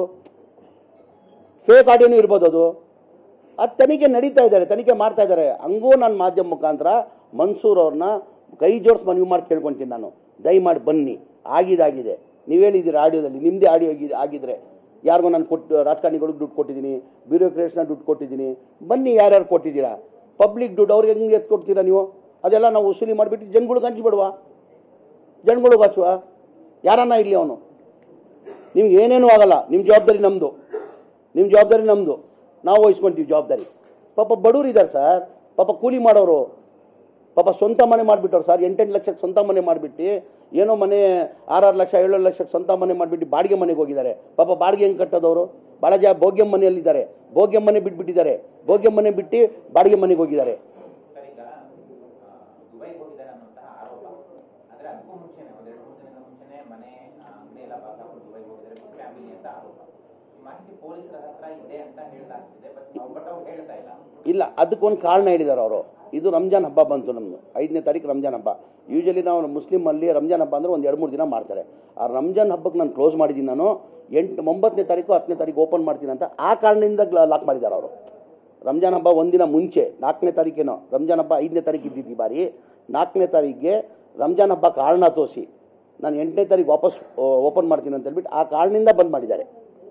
ಫೇಕ್ ಆಡಿಯೋನು ಇರ್ಬೋದು ಅದು ಅದು ತನಿಖೆ ನಡೀತಾ ಇದ್ದಾರೆ ತನಿಖೆ ಮಾಡ್ತಾ ಇದ್ದಾರೆ ಹಂಗೂ ನಾನು ಮಾಧ್ಯಮ ಮುಖಾಂತರ ಮನ್ಸೂರ್ ಅವ್ರನ್ನ ಕೈ ಜೋಡಿಸಿ ಮನವಿ ಮಾಡಿ ಕೇಳ್ಕೊತೀನಿ ನಾನು ದಯಮಾಡಿ ಬನ್ನಿ ಆಗಿದಾಗಿದೆ ನೀವು ಹೇಳಿದ್ದೀರಿ ಆಡಿಯೋದಲ್ಲಿ ನಿಮ್ಮದೇ ಆಡಿಯೋ ಆಗಿ- ಆಗಿದ್ರೆ ಯಾರಿಗೋ ನಾನು ಕೊಟ್ಟು ರಾಜಕಾರಣಿಗಳಿಗೆ ದುಡ್ಡು ಕೊಟ್ಟಿದ್ದೀನಿ ಬ್ಯೂರೋಕ್ರೇಟ್ಸ್ನ ದುಡ್ಡು ಕೊಟ್ಟಿದ್ದೀನಿ ಬನ್ನಿ ಯಾರ್ಯಾರು ಕೊಟ್ಟಿದ್ದೀರಾ ಪಬ್ಲಿಕ್ ದುಡ್ಡು ಅವ್ರಿಗೆ ಹೆಂಗೆ ಎತ್ತು ಕೊಡ್ತೀರಾ ನೀವು ಅದೆಲ್ಲ ನಾವು ವಸೂಲಿ ಮಾಡಿಬಿಟ್ಟು ಜನಗಳಿಗೆ ಹಂಚ್ಬಿಡುವ ಜನಗಳಿಗೆ ಹಚ್ಚುವ ಯಾರನ್ನ ಇರಲಿ ಅವನು ನಿಮ್ಗೆ ಏನೇನೂ ಆಗಲ್ಲ ನಿಮ್ಮ ಜವಾಬ್ದಾರಿ ನಮ್ಮದು ನಿಮ್ಮ ಜವಾಬ್ದಾರಿ ನಮ್ಮದು ನಾವು ವಹಿಸ್ಕೊಂತೀವಿ ಜವಾಬ್ದಾರಿ ಪಾಪ ಬಡವ್ರು ಇದ್ದಾರೆ ಸರ್ ಪಾಪ ಕೂಲಿ ಮಾಡೋರು ಪಾಪ ಸ್ವಂತ ಮನೆ ಮಾಡಿಬಿಟ್ಟವ್ರು ಸರ್ ಎಂಟೆಂಟು ಲಕ್ಷಕ್ಕೆ ಸ್ವಂತ ಮನೆ ಮಾಡಿಬಿಟ್ಟು ಏನೋ ಮನೆ ಆರಾರು ಲಕ್ಷ ಏಳು ಲಕ್ಷಕ್ಕೆ ಸ್ವಂತ ಮನೆ ಮಾಡಿಬಿಟ್ಟು ಬಾಡಿಗೆ ಮನೆಗೆ ಹೋಗಿದ್ದಾರೆ ಪಾಪ ಬಾಡಿಗೆ ಹೆಂಗೆ ಕಟ್ಟೋದವರು ಭಾಳ ಜನ ಭೋಗ್ಯಂ ಮನೆಯಲ್ಲಿದ್ದಾರೆ ಭೋಗ್ಯಂ ಮನೆ ಬಿಟ್ಬಿಟ್ಟಿದ್ದಾರೆ ಭೋಗ್ಯಂ ಮನೆ ಬಿಟ್ಟು ಬಾಡಿಗೆ ಮನೆಗೆ ಹೋಗಿದ್ದಾರೆ ಸರ್ ಈಗ ಆ, ದುಬೈಗೆ ಹೋಗಿದ್ದಾರೆ ಅನ್ನುವಂತಹ ಆರೋಪ ಆದ್ರೆ ಅದಕ್ಕೂ ಮುಂಚೆನೆ ಒಂದೆರಡು ಮೂರು ದಿನದ ಮುಂಚೆನೆ ಮನೆ ಆ, ಅಂಗಡಿ ಎಲ್ಲ ಬಾಗಿಲು ಹಾಕೊಂಡು ದುಬೈಗೆ ಹೋಗಿದ್ದಾರೆ ಬಿಗ್ ಫ್ಯಾಮಿಲಿ ಅಂತ ಆರೋಪ ಈ ಮಾಹಿತಿ ಪೊಲೀಸರ ಹತ್ರ ಇದೆ ಅಂತ ಹೇಳ್ಲಾಗ್ತಿದೆ ಬಟ್ ಬಟ್ ಅವ್ರು ಹೇಳ್ತಾ ಇಲ್ಲ ಇಲ್ಲ ಅದಕ್ಕೊಂದು ಕಾರಣ ಹೇಳಿದ್ದಾರೆ ಅವರು ಇದು ರಂಜಾನ್ ಹಬ್ಬ ಬಂತು ನಮ್ಮದು ಐದನೇ ತಾರೀಕು ರಂಜಾನ್ ಹಬ್ಬ ಯೂಶಲಿ ನಾವು ಮುಸ್ಲಿಮಲ್ಲಿ ರಂಜಾನ್ ಹಬ್ಬ ಅಂದರೆ ಒಂದು ಎರಡು ಮೂರು ದಿನ ಮಾಡ್ತಾರೆ ಆ ರಂಜಾನ್ ಹಬ್ಬಕ್ಕೆ ನಾನು ಕ್ಲೋಸ್ ಮಾಡಿದ್ದೀನಿ ನಾನು ಎಂಟು ಒಂಬತ್ತನೇ ತಾರೀಕು ಹತ್ತನೇ ತಾರೀಕು ಓಪನ್ ಮಾಡ್ತೀನಿ ಅಂತ ಆ ಕಾರಣದಿಂದ ಲಾಕ್ ಮಾಡಿದ್ದಾರೆ ಅವರು ರಂಜಾನ್ ಹಬ್ಬ ಒಂದಿನ ಮುಂಚೆ ನಾಲ್ಕನೇ ತಾರೀಕೇನೋ ರಂಜಾನ್ ಹಬ್ಬ ಐದನೇ ತಾರೀಕು ಇದ್ದಿದ್ದು ಈ ಬಾರಿ ನಾಲ್ಕನೇ ತಾರೀಕಿಗೆ ರಂಜಾನ್ ಹಬ್ಬ ಕಾರಣ ತೋರಿಸಿ ನಾನು ಎಂಟನೇ ತಾರೀಕು ವಾಪಸ್ ಓಪನ್ ಮಾಡ್ತೀನಿ ಅಂತ ಹೇಳ್ಬಿಟ್ಟು ಆ ಕಾರಣದಿಂದ ಬಂದ್ ಮಾಡಿದ್ದಾರೆ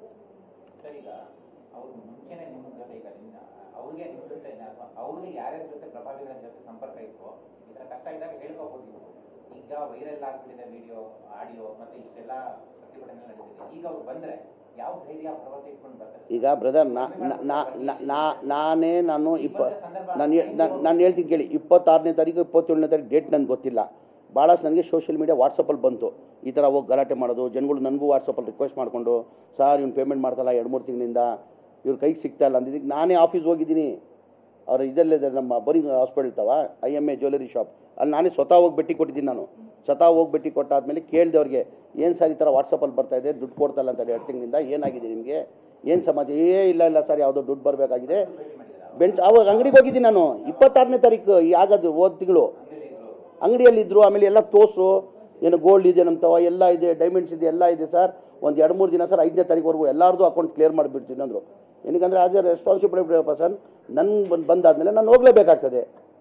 ಸರ್ ಈಗ ಅವ್ರು ಮುಂಚೆನೆ ನಿಮ್ಮ ಜೊತೆ ಈಗ ನಿನ್ನ ಅವ್ರಿಗೆ ನಿಮ್ಮ ಜೊತೆ ಅವ್ರಿಗೆ ಯಾರ್ಯಾರ ಜೊತೆ ಪ್ರಭಾವಿಗಳ ಜೊತೆ ಸಂಪರ್ಕ ಇತ್ತು ಈ ಥರ ಕಷ್ಟ ಇದ್ದಾಗ ಹೇಳ್ಕೋಬೋದಿತ್ತು ಈಗ ವೈರಲ್ ಆಗ್ಬಿಟ್ಟಿದೆ ವಿಡಿಯೋ ಆಡಿಯೋ ಮತ್ತೆ ಇಷ್ಟೆಲ್ಲ ಪ್ರತಿಭಟನೆ ನಡೆದಿದೆ ಈಗ ಅವ್ರು ಬಂದ್ರೆ ಯಾವ ಧೈರ್ಯ ಭರವಸೆ ಇಟ್ಕೊಂಡು ಬರ್ತಾರೆ ಈಗ ಬ್ರದರ್ ನಾ ನಾ- ನಾ- ನಾ- ನಾ- ನಾನೇ ನಾನು ಇಪ್ಪ ನಾನು ಹೇ- ನಾನ್- ನಾನು ಹೇಳ್ತೀನಿ ಕೇಳಿ ಇಪ್ಪತ್ತಾರನೇ ತಾರೀಕು ಇಪ್ಪತ್ತೇಳನೇ ತಾರೀಕು ಡೇಟ್ ನನಗೆ ಗೊತ್ತಿಲ್ಲ ಭಾಳಷ್ಟು ನನಗೆ ಸೋಷಿಯಲ್ ಮೀಡಿಯಾ ವಾಟ್ಸಪ್ಪಲ್ಲಿ ಬಂತು ಈ ಥರ ಹೋಗಿ ಗಲಾಟೆ ಮಾಡೋದು ಜನಗಳು ನನಗೂ ವಾಟ್ಸಪ್ಪಲ್ಲಿ ರಿಕ್ವೆಸ್ಟ್ ಮಾಡಿಕೊಂಡು ಸರ್ ಇವ್ನು ಪೇಮೆಂಟ್ ಮಾಡ್ತಲ್ಲ ಎರಡು ಮೂರು ತಿಂಗಳಿಂದ ಇವ್ರ ಕೈಗೆ ಸಿಗ್ತಾ ಇಲ್ಲ ಅಂದಿದ್ದಕ್ಕೆ ನಾನೇ ಆಫೀಸ್ ಹೋಗಿದ್ದೀನಿ ಅವ್ರ ಇದಲ್ಲೇ ನಮ್ಮ ಬೋರಿಂಗ್ ಹಾಸ್ಪಿಟಲ್ ಇರ್ತಾವ I M A jewellery shop ಅಲ್ಲಿ ನಾನೇ ಸ್ವತಃ ಹೋಗಿ ಭೇಟಿ ಕೊಟ್ಟಿದ್ದೀನಿ ನಾನು ಸ್ವತಃ ಹೋಗಿ ಭೇಟಿ ಕೊಟ್ಟಾದ್ಮೇಲೆ ಕೇಳಿದೆ ಅವ್ರಿಗೆ ಏನು ಸರ್ ಈ ಥರ ವಾಟ್ಸಪ್ಪಲ್ಲಿ ಬರ್ತಾ ಇದೆ ದುಡ್ಡು ಕೊಡ್ತಲ್ಲ ಅಂತ ಎರಡು ತಿಂಗಳಿಂದ ಏನಾಗಿದೆ ನಿಮಗೆ ಏನು ಸಮಾಚಾರ ಏ ಇಲ್ಲ ಇಲ್ಲ ಸರ್ ಯಾವುದೋ ದುಡ್ಡು ಬರಬೇಕಾಗಿದೆ ಬೆಂಚ್ ಅವಾಗ ಅಂಗಡಿಗೆ ಹೋಗಿದ್ದೀನಿ ನಾನು ಇಪ್ಪತ್ತಾರನೇ ತಾರೀಕು ಈ ಆಗದು ಹೋದ ತಿಂಗಳು ಅಂಗಡಿಯಲ್ಲಿದ್ದರು ಆಮೇಲೆ ಎಲ್ಲ ತೋರ್ಸು ಏನು ಗೋಲ್ಡ್ ಇದೆ ನಮ್ತವ ಎಲ್ಲ ಇದೆ ಡೈಮಂಡ್ಸ್ ಇದೆ ಎಲ್ಲ ಇದೆ ಸರ್ ಒಂದು ಎರಡು ಮೂರು ದಿನ ಸರ್ ಐದನೇ ತಾರೀಕುವರೆಗೂ ಎಲ್ಲರದು ಅಕೌಂಟ್ ಕ್ಲಿಯರ್ ಮಾಡಿಬಿಡ್ತೀನಿ ಅಂದರು ಏನಕ್ಕಂದರೆ ಆಸ್ ಎ ರೆಸ್ಪಾನ್ಸಿಬಲ್ ಪರ್ಸನ್ ನನ್ಗೆ ಬಂದು ಬಂದಾದಮೇಲೆ ನಾನು ಹೋಗಲೇಬೇಕಾಗ್ತದೆ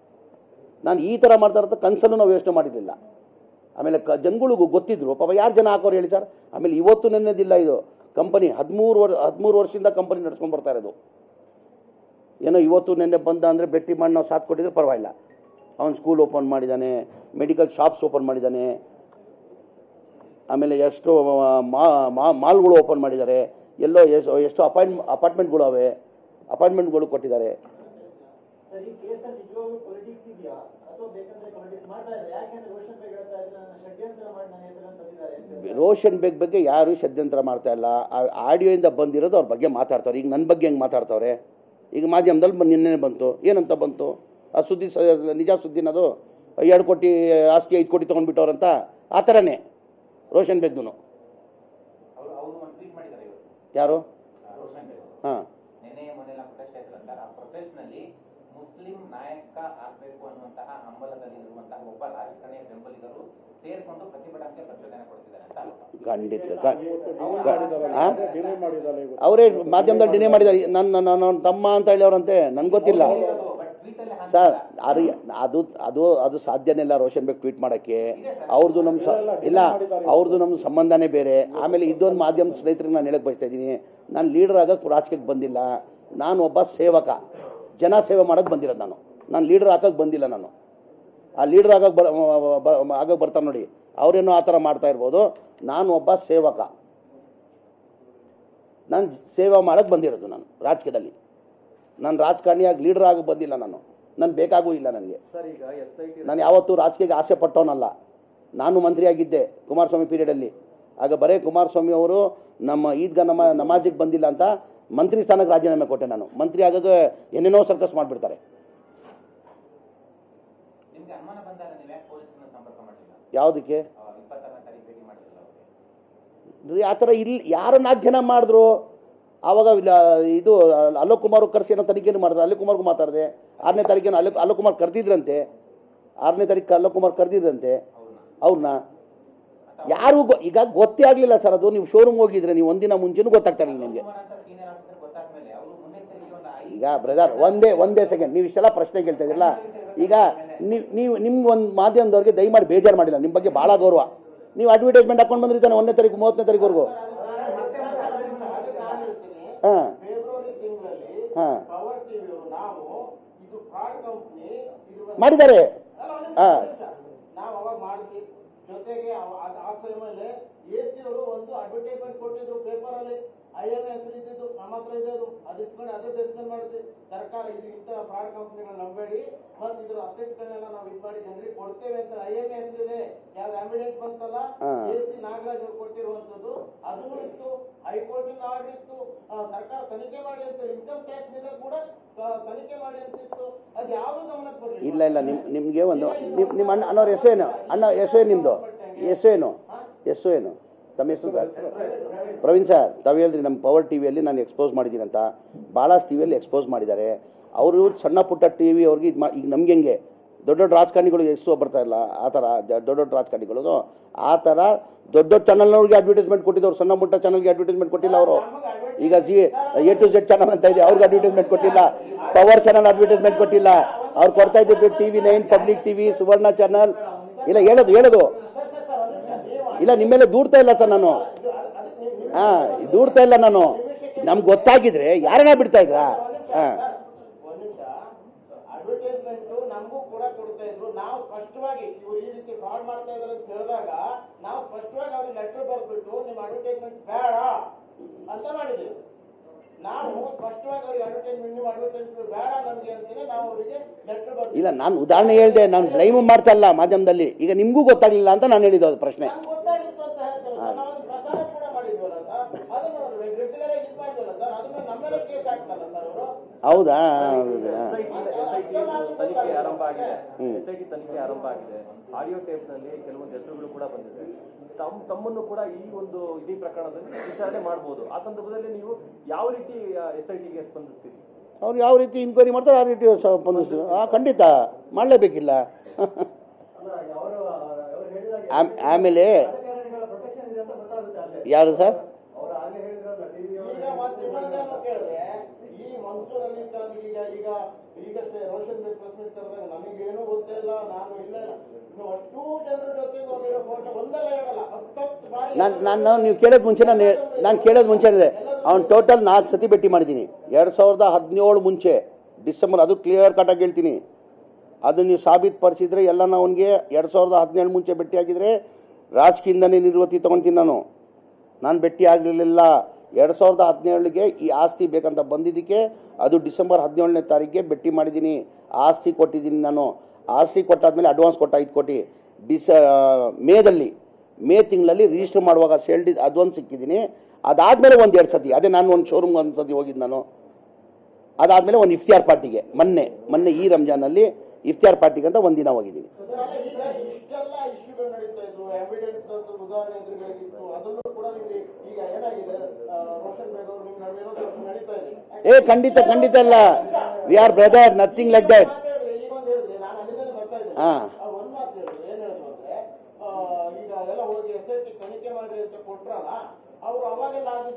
ನಾನು ಈ ಥರ ಮಾಡ್ತಾ ಇರೋದು ಕನ್ಸಲ್ಲೂ ನಾವು ಯೋಚನೆ ಮಾಡಿರಲಿಲ್ಲ ಆಮೇಲೆ ಕ ಜನಗಳಿಗೂ ಗೊತ್ತಿದ್ರು ಪಾಪ ಯಾರು ಜನ ಹಾಕೋರು ಹೇಳಿ ಸರ್ ಆಮೇಲೆ ಇವತ್ತು ನೆನ್ನೆದಿಲ್ಲ ಇದು ಕಂಪನಿ ಹದಿಮೂರು ವರ್ಷ ಹದಿಮೂರು ವರ್ಷದಿಂದ ಕಂಪನಿ ನಡ್ಸ್ಕೊಂಡು ಬರ್ತಾ ಇರೋದು ಏನೋ ಇವತ್ತು ನೆನ್ನೆ ಬಂದ ಅಂದರೆ ಭೇಟಿ ಮಾಡಿ ನಾವು ಸಾಥ್ ಕೊಟ್ಟಿದ್ರೆ ಪರವಾಗಿಲ್ಲ ಅವನು ಸ್ಕೂಲ್ ಓಪನ್ ಮಾಡಿದ್ದಾನೆ ಮೆಡಿಕಲ್ ಶಾಪ್ಸ್ ಓಪನ್ ಮಾಡಿದ್ದಾನೆ ಆಮೇಲೆ ಎಷ್ಟು ಮಾ- ಮಾ- ಮಾಲ್ಗಳು ಓಪನ್ ಮಾಡಿದ್ದಾರೆ ಎಲ್ಲೋ ಎಷ್ಟು ಎಷ್ಟು ಅಪಾಯಿಂಟ್ ಅಪಾರ್ಟ್ಮೆಂಟ್ಗಳು ಅವೆ ಅಪಾರ್ಟ್ಮೆಂಟ್ಗಳು ಕೊಟ್ಟಿದ್ದಾರೆ ಸರ್ ಈ ಕೇಸಲ್ಲಿ ನಿಜವಾಗ್ಲೂ ಪೊಲಿಟಿಕ್ಸ್ ಇದೆಯಾ ಅಥವಾ ಬೇಕಂದ್ರೆ ಪೊಲಿಟಿಕ್ಸ್ ಮಾಡ್ತಾ ಇದ್ದಾರೆ ಯಾಕೆಂದ್ರೆ ರೋಷನ್ ಬೇಗ್ ಹೇಳ್ತಾ ಇದ್ರೆ ನನ್ನ ಷಡ್ಯಂತ್ರ ಮಾಡಿ ನನ್ನ ಹೆಸರನ್ನು ತಂದಿದ್ದಾರೆ ಅಂತ ಹೇಳಿ. ರೋಷನ್ ಬೇಗ್ ಬಗ್ಗೆ ಯಾರು ಷಡ್ಯಂತ್ರ ಮಾಡ್ತಾ ಇಲ್ಲ ಆ ಆಡಿಯೋಯಿಂದ ಬಂದಿರೋದು ಅವ್ರ ಬಗ್ಗೆ ಮಾತಾಡ್ತಾರೆ ಈಗ ನನ್ನ ಬಗ್ಗೆ ಹೆಂಗೆ ಮಾತಾಡ್ತವ್ರೆ ಈಗ ಮಾಧ್ಯಮದಲ್ಲಿ ಬಂದು ನಿನ್ನೆ ಬಂತು ಏನಂತ ಬಂತು ಆ ಸುದ್ದಿ ಸ ನಿಜ ಸುದ್ದಿನ ಅದು ಎರಡು ಕೋಟಿ ಆಸ್ತಿ ಐದು ಕೋಟಿ ತೊಗೊಂಡ್ಬಿಟ್ಟವ್ರಂತ ಆ ಥರನೇ ರೋಷನ್ ಬೇಗ್ದು ಅವರು ಅವರು ಒಂದು ಟ್ವೀಟ್ ಮಾಡಿದ್ದಾರೆ ಇವತ್ತು ಯಾರು ಆ, ರೋಷನ್ ಬೇಗ್ ಅವರು. ಹಾಂ ನಿನ್ನೆ ಮೊನ್ನೆಲ್ಲ ಪ್ರೊಟೆಸ್ಟ್ ಆಯ್ತಲ್ಲ ಸರ್ ಆ ಪ್ರೊಟೆಸ್ಟ್ ನಲ್ಲಿ ಮುಸ್ಲಿಂ ನಾಯಕ ಆಗ್ಬೇಕು ಅನ್ನುವಂತಹ ಹಂಬಲದಲ್ಲಿ ಇರುವಂತಹ ಒಬ್ಬ ರಾಜಕಾರಣಿ ಬೆಂಬಲಿಗರು ಸೇರ್ಕೊಂಡು ಪ್ರತಿಭಟನೆಗೆ ಪ್ರಚೋದನೆ ಕೊಡ್ತಿದ್ದಾರೆ ಅಂತ ಆರೋಪ. ಖಂಡಿತ ಅವರೇ ಮಾಧ್ಯಮದಲ್ಲಿ ಡಿನೇ ಮಾಡಿದ್ದಾರೆ ನನ್ನ ನನ್ನ ನನ್ನ ತಮ್ಮ ಅಂತ ಹೇಳಿ ಅವ್ರಂತೆ ನನ್ಗೆ ಗೊತ್ತಿಲ್ಲ ಬಟ್ ಟ್ವೀಟ್ ರಾಜ್ಯದಲ್ಲಿ ಹಾಗೆ ಸರ್ ಇಲ್ಲ. ಅದು ಅದು ಅದು ಅದು ಸಾಧ್ಯನೇ ಇಲ್ಲ ರೋಷನ್ ಬೇಗ್ ಟ್ವೀಟ್ ಮಾಡೋಕ್ಕೆ ಅವ್ರದ್ದು ನಮ್ಮ ಸ ಇಲ್ಲ ಅವ್ರದ್ದು ನಮ್ಮ ಸಂಬಂಧನೇ ಬೇರೆ ಆಮೇಲೆ ಇದೊಂದು ಮಾಧ್ಯಮದ ಸ್ನೇಹಿತರಿಗೆ ನಾನು ಹೇಳಕ್ಕೆ ಬಯಸ್ತಾ ಇದ್ದೀನಿ ನಾನು ಲೀಡರ್ ಆಗಕ್ಕೆ ರಾಜಕೀಯಕ್ಕೆ ಬಂದಿಲ್ಲ ನಾನು ಒಬ್ಬ ಸೇವಕ ಜನ ಸೇವೆ ಮಾಡೋಕ್ಕೆ ಬಂದಿರೋದು ನಾನು ನಾನು ಲೀಡರ್ ಹಾಕಕ್ಕೆ ಬಂದಿಲ್ಲ ನಾನು ಆ ಲೀಡರ್ ಆಗಕ್ಕೆ ಬರ ಬ- ಆಗಕ್ಕೆ ಬರ್ತಾರೆ ನೋಡಿ ಅವರೇನೋ ಆ ಥರ ಮಾಡ್ತಾ ಇರ್ಬೋದು ನಾನು ಒಬ್ಬ ಸೇವಕ ನಾನು ಸೇವೆ ಮಾಡೋಕ್ಕೆ ಬಂದಿರೋದು ನಾನು ರಾಜಕೀಯದಲ್ಲಿ ನಾನು ರಾಜಕಾರಣಿಯಾಗಿ ಲೀಡರ್ ಆಗಿ ಬಂದಿಲ್ಲ ನಾನು ನಾನು ಬೇಕಾಗೂ ಇಲ್ಲ ನನಗೆ ಸರ್ ಈಗ ಎಸ್ ಐ ಟಿ ನಾನು ಯಾವತ್ತೂ ರಾಜಕೀಯಕ್ಕೆ ಆಸೆ ಪಟ್ಟವನಲ್ಲ ನಾನು ಮಂತ್ರಿಯಾಗಿದ್ದೆ ಕುಮಾರಸ್ವಾಮಿ ಪೀರಿಯಡಲ್ಲಿ ಆಗ ಬರೇ ಕುಮಾರಸ್ವಾಮಿ ಅವರು ನಮ್ಮ ಈದ್ಗ ನಮ್ಮ ನಮಾಜಿಗೆ ಬಂದಿಲ್ಲ ಅಂತ ಮಂತ್ರಿ ಸ್ಥಾನಕ್ಕೆ ರಾಜೀನಾಮೆ ಕೊಟ್ಟೆ ನಾನು ಮಂತ್ರಿ ಆಗಾಗ ಏನೇನೋ ಸರ್ಕಸ್ ಮಾಡಿಬಿಡ್ತಾರೆ ನಿಮ್ಗೆ ಅನುಮಾನ ಬಂದಾಗ ನೀವು ಯಾಕೆ ಪೊಲೀಸರನ್ನ ಸಂಪರ್ಕ ಮಾಡಲಿಲ್ಲ ಯಾವುದಕ್ಕೆ ಇಪ್ಪತ್ತಾರನೇ ತಾರೀಕು ಭೇಟಿ ಮಾಡಿರಲಿಲ್ಲ ಅವ್ರಿಗೆ ಆ ಥರ ಇಲ್ಲಿ ಯಾರು ನಾಲ್ಕು ಜನ ಮಾಡಿದ್ರು ಆವಾಗ ಇಲ್ಲ- ಇದು ಅಲೋಕ್ ಕುಮಾರ್ ಕರೆಸಿ ಏನೋ ತನಿಖೆನೂ ಮಾಡಿದ್ರು ಅಲೋಕ್ ಕುಮಾರ್ಗೂ ಮಾತಾಡಿದೆ ಆರನೇ ತಾರೀಕೇನು ಅಲೋಕ್ ಅಲೋಕ್ ಕುಮಾರ್ ಕರೆದಿದ್ರಂತೆ ಆರನೇ ತಾರೀಕು ಅಲೋಕ್ ಕುಮಾರ್ ಕರೆದಿದ್ರಂತೆ ಅವ್ರನ್ನ ಯಾರು ಈಗ ಗೊತ್ತೇ ಆಗಲಿಲ್ಲ ಸರ್ ಅದು ನೀವು ಶೋರೂಮ್ ಹೋಗಿದ್ರೆ ನೀವು ಒಂದಿನ ಮುಂಚೆನೂ ಗೊತ್ತಾಗ್ತಾ ಇರಲಿಲ್ಲ ನಿಮಗೆ ಕುಮಾರ್ ಅಂತ ಸೀನಿಯರ್ ಆಫೀಸರ್ ಗೊತ್ತಾದ್ಮೇಲೆ ಅವರು ಮುನ್ನೆಚ್ಚರಿಕೆ ಒಂದು ಐದು ಈಗ ಬ್ರದರ್ ಒಂದೇ ಒಂದೇ ಸೆಕೆಂಡ್ ನೀವು ಇಷ್ಟೆಲ್ಲ ಪ್ರಶ್ನೆ ಕೇಳ್ತಾ ಇದ್ರಲ್ಲ ಈಗ ನೀವು ನೀವು ನಿಮ್ಗೆ ಒಂದು ಮಾಧ್ಯಮದವ್ರಿಗೆ ದಯಮಾಡಿ ಬೇಜಾರು ಮಾಡಿಲ್ಲ ನಿಮ್ಮ ಬಗ್ಗೆ ಭಾಳ ಗೌರವ ನೀವು ಅಡ್ವರ್ಟೈಸ್ಮೆಂಟ್ ಹಾಕೊಂಡು ಬಂದ್ರಿ ತಾನೆ ಒಂದನೇ ತಾರೀಕು ಮೂವತ್ತನೇ ತಾರೀಕುವರೆಗೂ ಹಾಂ ಫೆಬ್ರವರಿ ತಿಂಗಳಲ್ಲಿ ಹಾಂ ಪವರ್ ಟಿವಿಯವರು ನಾವು ಇದು ಫ್ರಾಡ್ ಕಂಪ್ನಿ ಇದು ಮಾಡಿದ್ದಾರೆ ಅಲ್ಲ, ಒಂದ್ ನಿಮಿಷ, ಹಾಂ ಒಂದ್ ನಿಮಿಷ. ನಾವು ಅವಾಗ ಮಾಡಿದ್ವಿ ಜೊತೆಗೆ ಅವ- ಅದ್- ಆ ಟೈಮಲ್ಲಿ ಎ ಸಿ ಅವರು ಒಂದು ಅಡ್ವರ್ಟೈಸ್ಮೆಂಟ್ ಕೊಟ್ಟಿದ್ರು ಪೇಪರ್ ಅಲ್ಲಿ ಐ ಎಂ ಹೆಸರು ಇದ್ದಿದ್ದು ನಮ್ಮ ಹತ್ರ ಇದೆ ಅದು ಅದು ಇಟ್ಕೊಂಡು ಅದೇ ಬೇಸ್ಮೆಂಟ್ ಮಾಡಿದ್ವಿ ಸರ್ಕಾರ ಇದು ಇಂಥ ಫ್ರಾಡ್ ಕಂಪ್ನಿಗಳನ್ನ ನಂಬೇಡಿ ಮತ್ತೆ ಇದ್ರ ಅಸೆಟ್ಗಳನ್ನೆಲ್ಲ ನಾವು ಇದು ಮಾಡಿ ಜನರಿಗೆ ಕೊಡ್ತೇವೆ ಅಂತ ಐ ಎಂ ಹೆಸರಿದೆ ಯಾವ್ದು ಆಂಬಿಡೆಂಟ್ ಬಂತಲ್ಲ ಹಾ. ಎ ಸಿ ನಾಗರಾಜ್ ಅವರು ಕೊಟ್ಟಿರುವಂತದ್ದು ಅದನ್ನು ಇತ್ತು ಹೈಕೋರ್ಟಿನ ಆರ್ಡರ್ ಇತ್ತು ಆ, ಸರ್ಕಾರ ತನಿಖೆ ಮಾಡಿ ಅಂತ ಇನ್ಕಮ್ ಟ್ಯಾಕ್ಸ್ మీద ಕೂಡ ಆ, ತನಿಖೆ ಮಾಡಿ ಅಂತ ಇತ್ತು ಅದು ಯಾವುದು ಗಮನಕ್ಕೆ ಬರಲಿಲ್ಲ ಇಲ್ಲ ಇಲ್ಲ ನಿಮ್ ನಿಮಗೆ ಒಂದು ನಿಮ್ಮ ನಿಮ್ಮ ಅಣ್ಣ ಅಣ್ಣವ್ರ ಹೆಸರು ಏನು ಅಣ್ಣ ಹೆಸರು ಏನು ನಿಮ್ಮದು ಹೆಸರು ಏನು ಹೆಸರು ಏನು ತಮ್ಮ ಹೆಸರು ಸರ್ ಪ್ರವೀಣ್ ಸರ್ ತಾವು ಹೇಳಿದ್ರಿ ನಮ್ಮ ಪವರ್ ಟಿ ವಿಯಲ್ಲಿ ನಾನು ಎಕ್ಸ್ಪೋಸ್ ಮಾಡಿದ್ದೀನಿ ಅಂತ ಭಾಳಷ್ಟು ಟಿ ವಿಯಲ್ಲಿ ಎಕ್ಸ್ಪೋಸ್ ಮಾಡಿದ್ದಾರೆ ಅವರು ಸಣ್ಣ ಪುಟ್ಟ ಟಿ ವಿ ಅವ್ರಿಗೆ ಇದು ಮಾ ಈಗ ನಮ್ಗೆ ಹೆಂಗೆ ದೊಡ್ಡ ದೊಡ್ಡ ರಾಜಕಾರಣಿಗಳು ಎಷ್ಟು ಬರ್ತಾ ಇಲ್ಲ ಆ ಥರ ದ- ದೊಡ್ಡ ದೊಡ್ಡ ರಾಜಕಾರಣಿಗಳು ಆ ಥರ ದೊಡ್ಡ ದೊಡ್ಡ ಚಾನಲ್ನವ್ರಿಗೆ ಅಡ್ವರ್ಟೈಸ್ಮೆಂಟ್ ಕೊಟ್ಟಿದ್ದವ್ರು ಸಣ್ಣ ಪುಟ್ಟ ಚಾನಲ್ಗೆ ಅಡ್ವರ್ಟೈಸ್ಮೆಂಟ್ ಕೊಟ್ಟಿಲ್ಲ ಅವರು ಈಗ G A to Z channel ಅಂತ ಇದೆ ಅವ್ರಿಗೆ ಅಡ್ವರ್ಟೈಸ್ಮೆಂಟ್ ಕೊಟ್ಟಿಲ್ಲ ಪವರ್ ಚಾನಲ್ ಅಡ್ವರ್ಟೈಸ್ಮೆಂಟ್ ಕೊಟ್ಟಿಲ್ಲ ಅವ್ರು ಕೊಡ್ತಾ ಇದ್ದು T V nine public T V Suvarna channel ಇಲ್ಲ ಹೇಳೋದು ಹೇಳೋದು ಇಲ್ಲ ನಿಮ್ಮ ಮೇಲೆ ದೂಡ್ತಾ ಇಲ್ಲ ಸರ್ ನಾನು ಹಾ ದೂಡ್ತಾ ಇಲ್ಲ ನಾನು ನಮ್ಗೆ ಗೊತ್ತಾಗಿದ್ರೆ ಯಾರನ್ನ ಬಿಡ್ತಾ ಇದ್ರಾ ಹಾ ಒಂದ್ ನಿಮಿಷ ಅಡ್ವರ್ಟೈಸ್ಮೆಂಟ್ ನಮಗೂ ಕೂಡ ಕೊಡ್ತಾ ಇದ್ರು ನಾವು ಸ್ಪಷ್ಟವಾಗಿ ಇವ್ರು ಈ ರೀತಿ ಫ್ರಾಡ್ ಮಾಡ್ತಾ ಇದಾರೆ ಅಂತ ಹೇಳಿದಾಗ ನಾವು ಸ್ಪಷ್ಟವಾಗಿ ಅವ್ರಿಗೆ ಲೆಟರ್ ಬರ್ಬಿಟ್ಟು ನಿಮ್ ಅಡ್ವರ್ಟೈಸ್ಮೆಂಟ್ ಬೇಡ ಅಂತ ಮಾಡಿದ್ದೀವಿ ನಾವು ಸ್ಪಷ್ಟವಾಗಿ ಅವ್ರಿಗೆ ಅಡ್ವರ್ಟೈಸ್ಮೆಂಟ್ ನಿಮ್ಮ ಅಡ್ವರ್ಟೈಸ್ಮೆಂಟ್ ಬೇಡ ನಮ್ಗೆ ಅಂತಾನೆ ನಾವು ಅವರಿಗೆ ಲೆಟರ್ ಬರ್ತೀವಿ ಇಲ್ಲ ನಾನು ಉದಾಹರಣೆ ಹೇಳ್ದೆ ನಾನು ಬ್ಲೈಮ್ ಮಾಡ್ತಾ ಇಲ್ಲ ಮಾಧ್ಯಮದಲ್ಲಿ ಈಗ ನಿಮಗೂ ಗೊತ್ತಾಗ್ಲಿಲ್ಲ ಅಂತ ನಾನು ಹೇಳಿದ್ದು ಅದು ಪ್ರಶ್ನೆ ನಮ್ಗೆ ಗೊತ್ತಾಗಿತ್ತು ಅಂತ ಹೇಳ್ತಾರೆ ಸರ್ ನಾವು ಅದನ್ನ ಪ್ರಸಾರ ಕೂಡ ಮಾಡಿದ್ವಲ್ಲ ಸರ್ ಅದನ್ನ ರೆಗ್ಯುಲರ್ ಆಗಿ ಇದು ಮಾಡಿದ್ವಲ್ಲ ಸರ್ ಅದನ್ನ ನಮ್ಮೆಲ್ಲ ಕೇಸ್ ಹಾಕ್ತಲ್ಲ ಸರ್ ಅವರು ಹೌದಾ ಎಸ್ ಐ ಟಿ ತನಿಖೆ ಆರಂಭ ಆಗಿದೆ ಎಸ್ ಐ ಟಿ ತನಿಖೆ ಆರಂಭ ಆಗಿದೆ ಆಡಿಯೋ ಟೇಪ್ ನಲ್ಲಿ ಕೆಲವೊಂದು ಹೆಸರುಗಳು ಕೂಡ ಬಂದಿದೆ ತಮ್ಮ ತಮ್ಮನ್ನು ಕೂಡ ಈ ಒಂದು ಇಡೀ ಪ್ರಕರಣದಲ್ಲಿ ವಿಚಾರಣೆ ಮಾಡಬಹುದು ಆ ಸಂದರ್ಭದಲ್ಲಿ ನೀವು ಯಾವ ರೀತಿ ಎಸ್ ಐ ಟಿಗೆ ಸ್ಪಂದಿಸ್ತೀರಿ ಅವ್ರು ಯಾವ ರೀತಿ ಇನ್ಕ್ವೈರಿ ಮಾಡ್ತಾರೆ ಆ ರೀತಿ ಸ್ಪಂದಿಸ್ತೀವಿ ಹಾಂ ಖಂಡಿತ ಮಾಡಲೇಬೇಕಿಲ್ಲ ಆಮ್- ಆಮೇಲೆ ಪ್ರೊಟೆಕ್ಷನ್ ಇದೆ ಅಂತ ಗೊತ್ತಾಗುತ್ತೆ ಅಲ್ಲೇ ಯಾರು ಸರ್ ಅವ್ರು ಆಗ್ಲೇ ಹೇಳಿದ್ರಲ್ಲ ಟಿವಿ ಈಗ ಮತ್ತೆ ಇನ್ನೊಂದೇನು ಕೇಳಿದ್ರೆ ಈ ಮನ್ಸೂರ್ ಅಲಿ ಖಾನ್ ಈಗ ಈಗ ಈಗಷ್ಟೇ ರೋಷನ್ ಬೇಗ್ ಪ್ರೆಸ್ ಮೀಟ್ ಕರೆದಾಗ ನನಗೇನು ಗೊತ್ತೇ ಇಲ್ಲ ನಾನು ಇಲ್ಲ ಇಲ್ಲ ಇನ್ನು ಅಷ್ಟೂ ಜನರ ಜೊತೆಗೆ ಹೋಗಿರೋ ಫೋಟೋ ಒಂದಲ್ಲ ಹೇಳಲ್ಲ ಹತ್ತತ್ತು ಬಾರಿ ನಾನು ನಾನು ನೀವು ಕೇಳೋದು ಮುಂಚೆ ನಾನು ನಾನು ಕೇಳೋದು ಮುಂಚೆ ಇದೆ ಅವ್ನು ಟೋಟಲ್ ನಾಲ್ಕು ಸತಿ ಭೇಟಿ ಮಾಡಿದ್ದೀನಿ ಎರಡು ಸಾವಿರದ ಹದಿನೇಳು ಮುಂಚೆ ಡಿಸೆಂಬರ್ ಅದು ಕ್ಲಿಯರ್ ಕಟಾಗಿ ಹೇಳ್ತೀನಿ ಅದು ನೀವು ಸಾಬೀತುಪಡಿಸಿದ್ರೆ ಎಲ್ಲ ಅವನಿಗೆ ಎರಡು ಸಾವಿರದ ಹದಿನೇಳು ಮುಂಚೆ ಭೇಟಿ ಆಗಿದ್ರೆ ರಾಜಕೀಯದಿಂದನೇ ನಿರ್ವೃತ್ತಿ ತೊಗೊಳ್ತೀನಿ ನಾನು ನಾನು ಭೇಟಿ ಆಗಲಿಲ್ಲ ಎರಡು ಸಾವಿರದ ಹದಿನೇಳಿಗೆ ಈ ಆಸ್ತಿ ಬೇಕಂತ ಬಂದಿದ್ದಕ್ಕೆ ಅದು ಡಿಸೆಂಬರ್ ಹದಿನೇಳನೇ ತಾರೀಕಿಗೆ ಭೇಟಿ ಮಾಡಿದ್ದೀನಿ ಆಸ್ತಿ ಕೊಟ್ಟಿದ್ದೀನಿ ನಾನು ಆಸ್ತಿ ಕೊಟ್ಟಾದ್ಮೇಲೆ ಅಡ್ವಾನ್ಸ್ ಕೊಟ್ಟ ಐದು ಕೋಟಿ ಡಿಸ ಮೇದಲ್ಲಿ ಮೇ ತಿಂಗಳಲ್ಲಿ ರಿಜಿಸ್ಟರ್ ಮಾಡುವಾಗ ಸೇಲ್ ಡಿ ಅಡ್ವಾನ್ಸ್ ಸಿಕ್ಕಿದ್ದೀನಿ ಅದಾದಮೇಲೆ ಒಂದು ಎರಡು ಸತಿ ಅದೇ ನಾನು ಒಂದು ಶೋರೂಮ್ಗೆ ಒಂದು ಸತಿ ಹೋಗಿದ್ದು ನಾನು ಅದಾದಮೇಲೆ ಒಂದು ಇಫ್ತಿಯಾರ್ ಪಾರ್ಟಿಗೆ ಮೊನ್ನೆ ಮೊನ್ನೆ ಈ ರಂಜಾನಲ್ಲಿ ಇಫ್ತಿಯಾರ್ ಪಾರ್ಟಿಗೆ ಅಂತ ಒಂದಿನ ಹೋಗಿದ್ದೀನಿ ಸರ್, ಅಲ್ಲ, ಈಗ ಇಷ್ಟೆಲ್ಲ ಇಶ್ಯೂಗಳು ನಡೀತಾ ಇದ್ವು ಆಂಬಿಡೆಂಟ್ ಉದಾಹರಣೆ ಎದುರುಗಳಿತ್ತು ಅದನ್ನು ಕೂಡ ನಿಮಗೆ ಈಗ ಏನಾಗಿದೆ ಆ, ರೋಷನ್ ಬೇಗ್ ಅವರು ನಿಮ್ಮ ನಡುವೆ ಏನೋ ಸ್ವಲ್ಪ ನಡೀತಾ ಇದೆ ಏ ಖಂಡಿತ ಖಂಡಿತ ಇಲ್ಲ we are brother nothing like that ಮಾತು ಹೇಳಿದ್ರೆ, ಈಗ ಒಂದು ಹೇಳಿದ್ರೆ ನಾನು ಅಲ್ಲಿಂದಲೇ ಬರ್ತಾ ಇದ್ದೆ ಹಾ. ಅವ್ರು ಒಂದ್ ಮಾತು ಹೇಳಿದ್ರು ಏನ್ ಹೇಳಿದ್ರು ಅಂದ್ರೆ ಆ, ಈಗ ಎಲ್ಲ ಹೋಗಿ ಎಸ್ ಐ ಟಿ ತನಿಖೆ ಮಾಡ್ರಿ ಅಂತ ಕೊಟ್ರಲ್ಲ ಅವ್ರು ಅವಾಗೆಲ್ಲ ಆಗಿದ್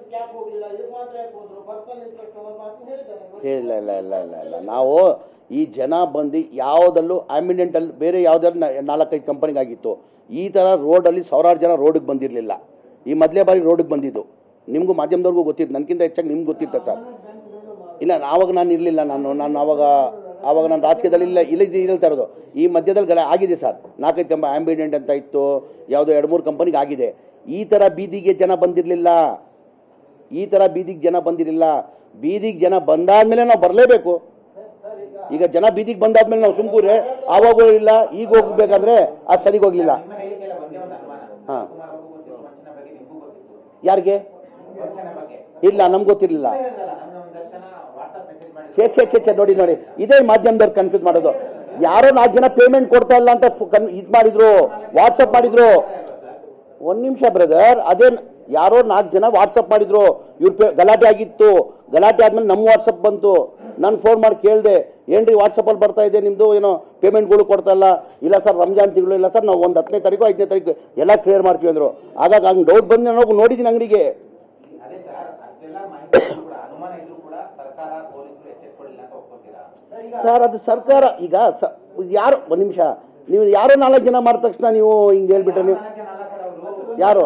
ಇದಕ್ಕೆ ಯಾಕೆ ಹೋಗ್ಲಿಲ್ಲ ಇದಕ್ಕೆ ಮಾತ್ರ ಯಾಕೆ ಹೋದ್ರು ಪರ್ಸನಲ್ ಇಂಟ್ರೆಸ್ಟ್ ಅನ್ನೋ ಮಾತು ಹೇಳಿದ್ದಾರೆ ಇಲ್ಲ ಇಲ್ಲ ಇಲ್ಲ ಇಲ್ಲ ಇಲ್ಲ ನಾವು ಈ ಜನ ಬಂದು ಯಾವುದಲ್ಲೂ ಆಂಬಿಡೆಂಟಲ್ಲಿ ಬೇರೆ ಯಾವುದಾದ್ರು ನಾಲ್ಕೈದು ಕಂಪನಿಗಾಗಿತ್ತು ಈ ಥರ ರೋಡಲ್ಲಿ ಸಾವಿರಾರು ಜನ ರೋಡಿಗೆ ಬಂದಿರಲಿಲ್ಲ ಈ ಮೊದಲೇ ಬಾರಿ ರೋಡಿಗೆ ಬಂದಿದ್ದು ನಿಮಗೂ ಮಾಧ್ಯಮದವ್ರಿಗೂ ಗೊತ್ತಿತ್ತು ನನಗಿಂತ ಹೆಚ್ಚಾಗಿ ನಿಮ್ಗೆ ಗೊತ್ತಿತ್ತ ಸರ್ ಇಲ್ಲ ಆವಾಗ ನಾನು ಇರಲಿಲ್ಲ ನಾನು ನಾನು ಆವಾಗ ಆವಾಗ ನಾನು ರಾಜಕೀಯದಲ್ಲಿ ಇಲ್ಲ ಇಲ್ಲ ಇದು ಹೇಳ್ತಾ ಇರೋದು ಈ ಮಧ್ಯದಲ್ಲಿ ಗಲ ಆಗಿದೆ ಸರ್ ನಾಲ್ಕೈದು ಕಂಪ ಆಂಬಿಡೆಂಟ್ ಅಂತ ಇತ್ತು ಯಾವುದೋ ಎರಡು ಮೂರು ಕಂಪನಿಗೆ ಆಗಿದೆ ಈ ಥರ ಬೀದಿಗೆ ಜನ ಬಂದಿರಲಿಲ್ಲ ಈ ಥರ ಬೀದಿಗೆ ಜನ ಬಂದಿರಲಿಲ್ಲ ಬೀದಿಗೆ ಜನ ಬಂದಾದ್ಮೇಲೆ ನಾವು ಬರಲೇಬೇಕು ಈಗ ಜನ ಬೀದಿಗೆ ಬಂದಾದ್ಮೇಲೆ ನಾವು ಸುಮ್ಕೂರೆ ಆವಾಗ ಇಲ್ಲ ಈಗ ಹೋಗ್ಬೇಕಾದ್ರೆ ಅದು ಸರಿಗೆ ಹೋಗ್ಲಿಲ್ಲ ನಿಮ್ಮ ಹೇಳಿಕೆಲ್ಲ ಒಂದೇ ಒಂದು ಅನುಮಾನ ಹಾ. ಕುಮಾರ್ ಅವ್ರಿಗೂ ಗೊತ್ತಿತ್ತು ವಂಚನೆ ಬಗ್ಗೆ ನಿಮಗೂ ಗೊತ್ತಿತ್ತು ಯಾರಿಗೆ ವಂಚನೆ ಬಗ್ಗೆ ಇಲ್ಲ ನಮ್ಗೆ ಗೊತ್ತಿರಲಿಲ್ಲ ಹೇಳಿದ್ರಲ್ಲ, ನನ್ನ ಒಂದಷ್ಟು ಜನ ವಾಟ್ಸ್ಆಪ್ ಮೆಸೇಜ್ ಮಾಡಿ ಛೇ ಛೇ ಛೇ ಛೇ ನೋಡಿ ನೋಡಿ ಇದೇ ಮಾಧ್ಯಮದವ್ರು ಕನ್ಫ್ಯೂಸ್ ಮಾಡೋದು ಯಾರೋ ನಾಲ್ಕು ಜನ ಪೇಮೆಂಟ್ ಕೊಡ್ತಾ ಇಲ್ಲ ಅಂತ ಇದು ಮಾಡಿದ್ರು ವಾಟ್ಸಪ್ ಮಾಡಿದ್ರು ಒಂದು ನಿಮಿಷ ಬ್ರದರ್ ಅದೇ ಯಾರೋ ನಾಲ್ಕು ಜನ ವಾಟ್ಸಪ್ ಮಾಡಿದ್ರು ಇವ್ರ ಪೇ ಗಲಾಟೆ ಆಗಿತ್ತು ಗಲಾಟೆ ಆದ್ಮೇಲೆ ನಮ್ಮ ವಾಟ್ಸಪ್ ಬಂತು ನಾನು ಫೋನ್ ಮಾಡಿ ಕೇಳಿದೆ ಏನ್ರಿ ವಾಟ್ಸಪ್ಪಲ್ಲಿ ಬರ್ತಾ ಇದೆ ನಿಮ್ಮದು ಏನೋ ಪೇಮೆಂಟ್ಗಳು ಕೊಡ್ತಾ ಇಲ್ಲ ಇಲ್ಲ ಸರ್ ರಂಜಾನ್ ತಿಂಗಳು ಇಲ್ಲ ಸರ್ ನಾವು ಒಂದು ಹತ್ತನೇ ತಾರೀಕು ಐದನೇ ತಾರೀಕು ಎಲ್ಲ ಕ್ಲಿಯರ್ ಮಾಡ್ತೀವಿ ಅಂದರು ಆಗಾಗ ಹಂಗೆ ಡೌಟ್ ಬಂದು ನಾನು ಹೋಗಿ ನೋಡಿದ್ದೀನಿ ಅಂಗಡಿಗೆ ಅದೇ ಸರ್ ಅಷ್ಟೆಲ್ಲ ಮಾಹಿತಿ ಇದ್ರೂ ಕೂಡ ಅನುಮಾನ ಇದ್ರೂ ಕೂಡ ಸರ್ಕಾರ ಪೊಲೀಸರು ಎಚ್ಚೆತ್ಕೊಳ್ಳಿಲ್ಲ ಅಂತ ಒಪ್ಕೋತೀರಾ ಸರ್ ಅದು ಸರ್ಕಾರ ಈಗ ಸ ಯಾರು ಒಂದು ನಿಮಿಷ ನೀವು ಯಾರೋ ನಾಲ್ಕು ಜನ ಮಾಡಿದ ತಕ್ಷಣ ನೀವು ಹಿಂಗೆ ಹೇಳ್ಬಿಟ್ರೆ ನೀವು ನಾಲ್ಕು ಜನ ಅಲ್ಲ ಸರ್ ಅವರು ಯಾರು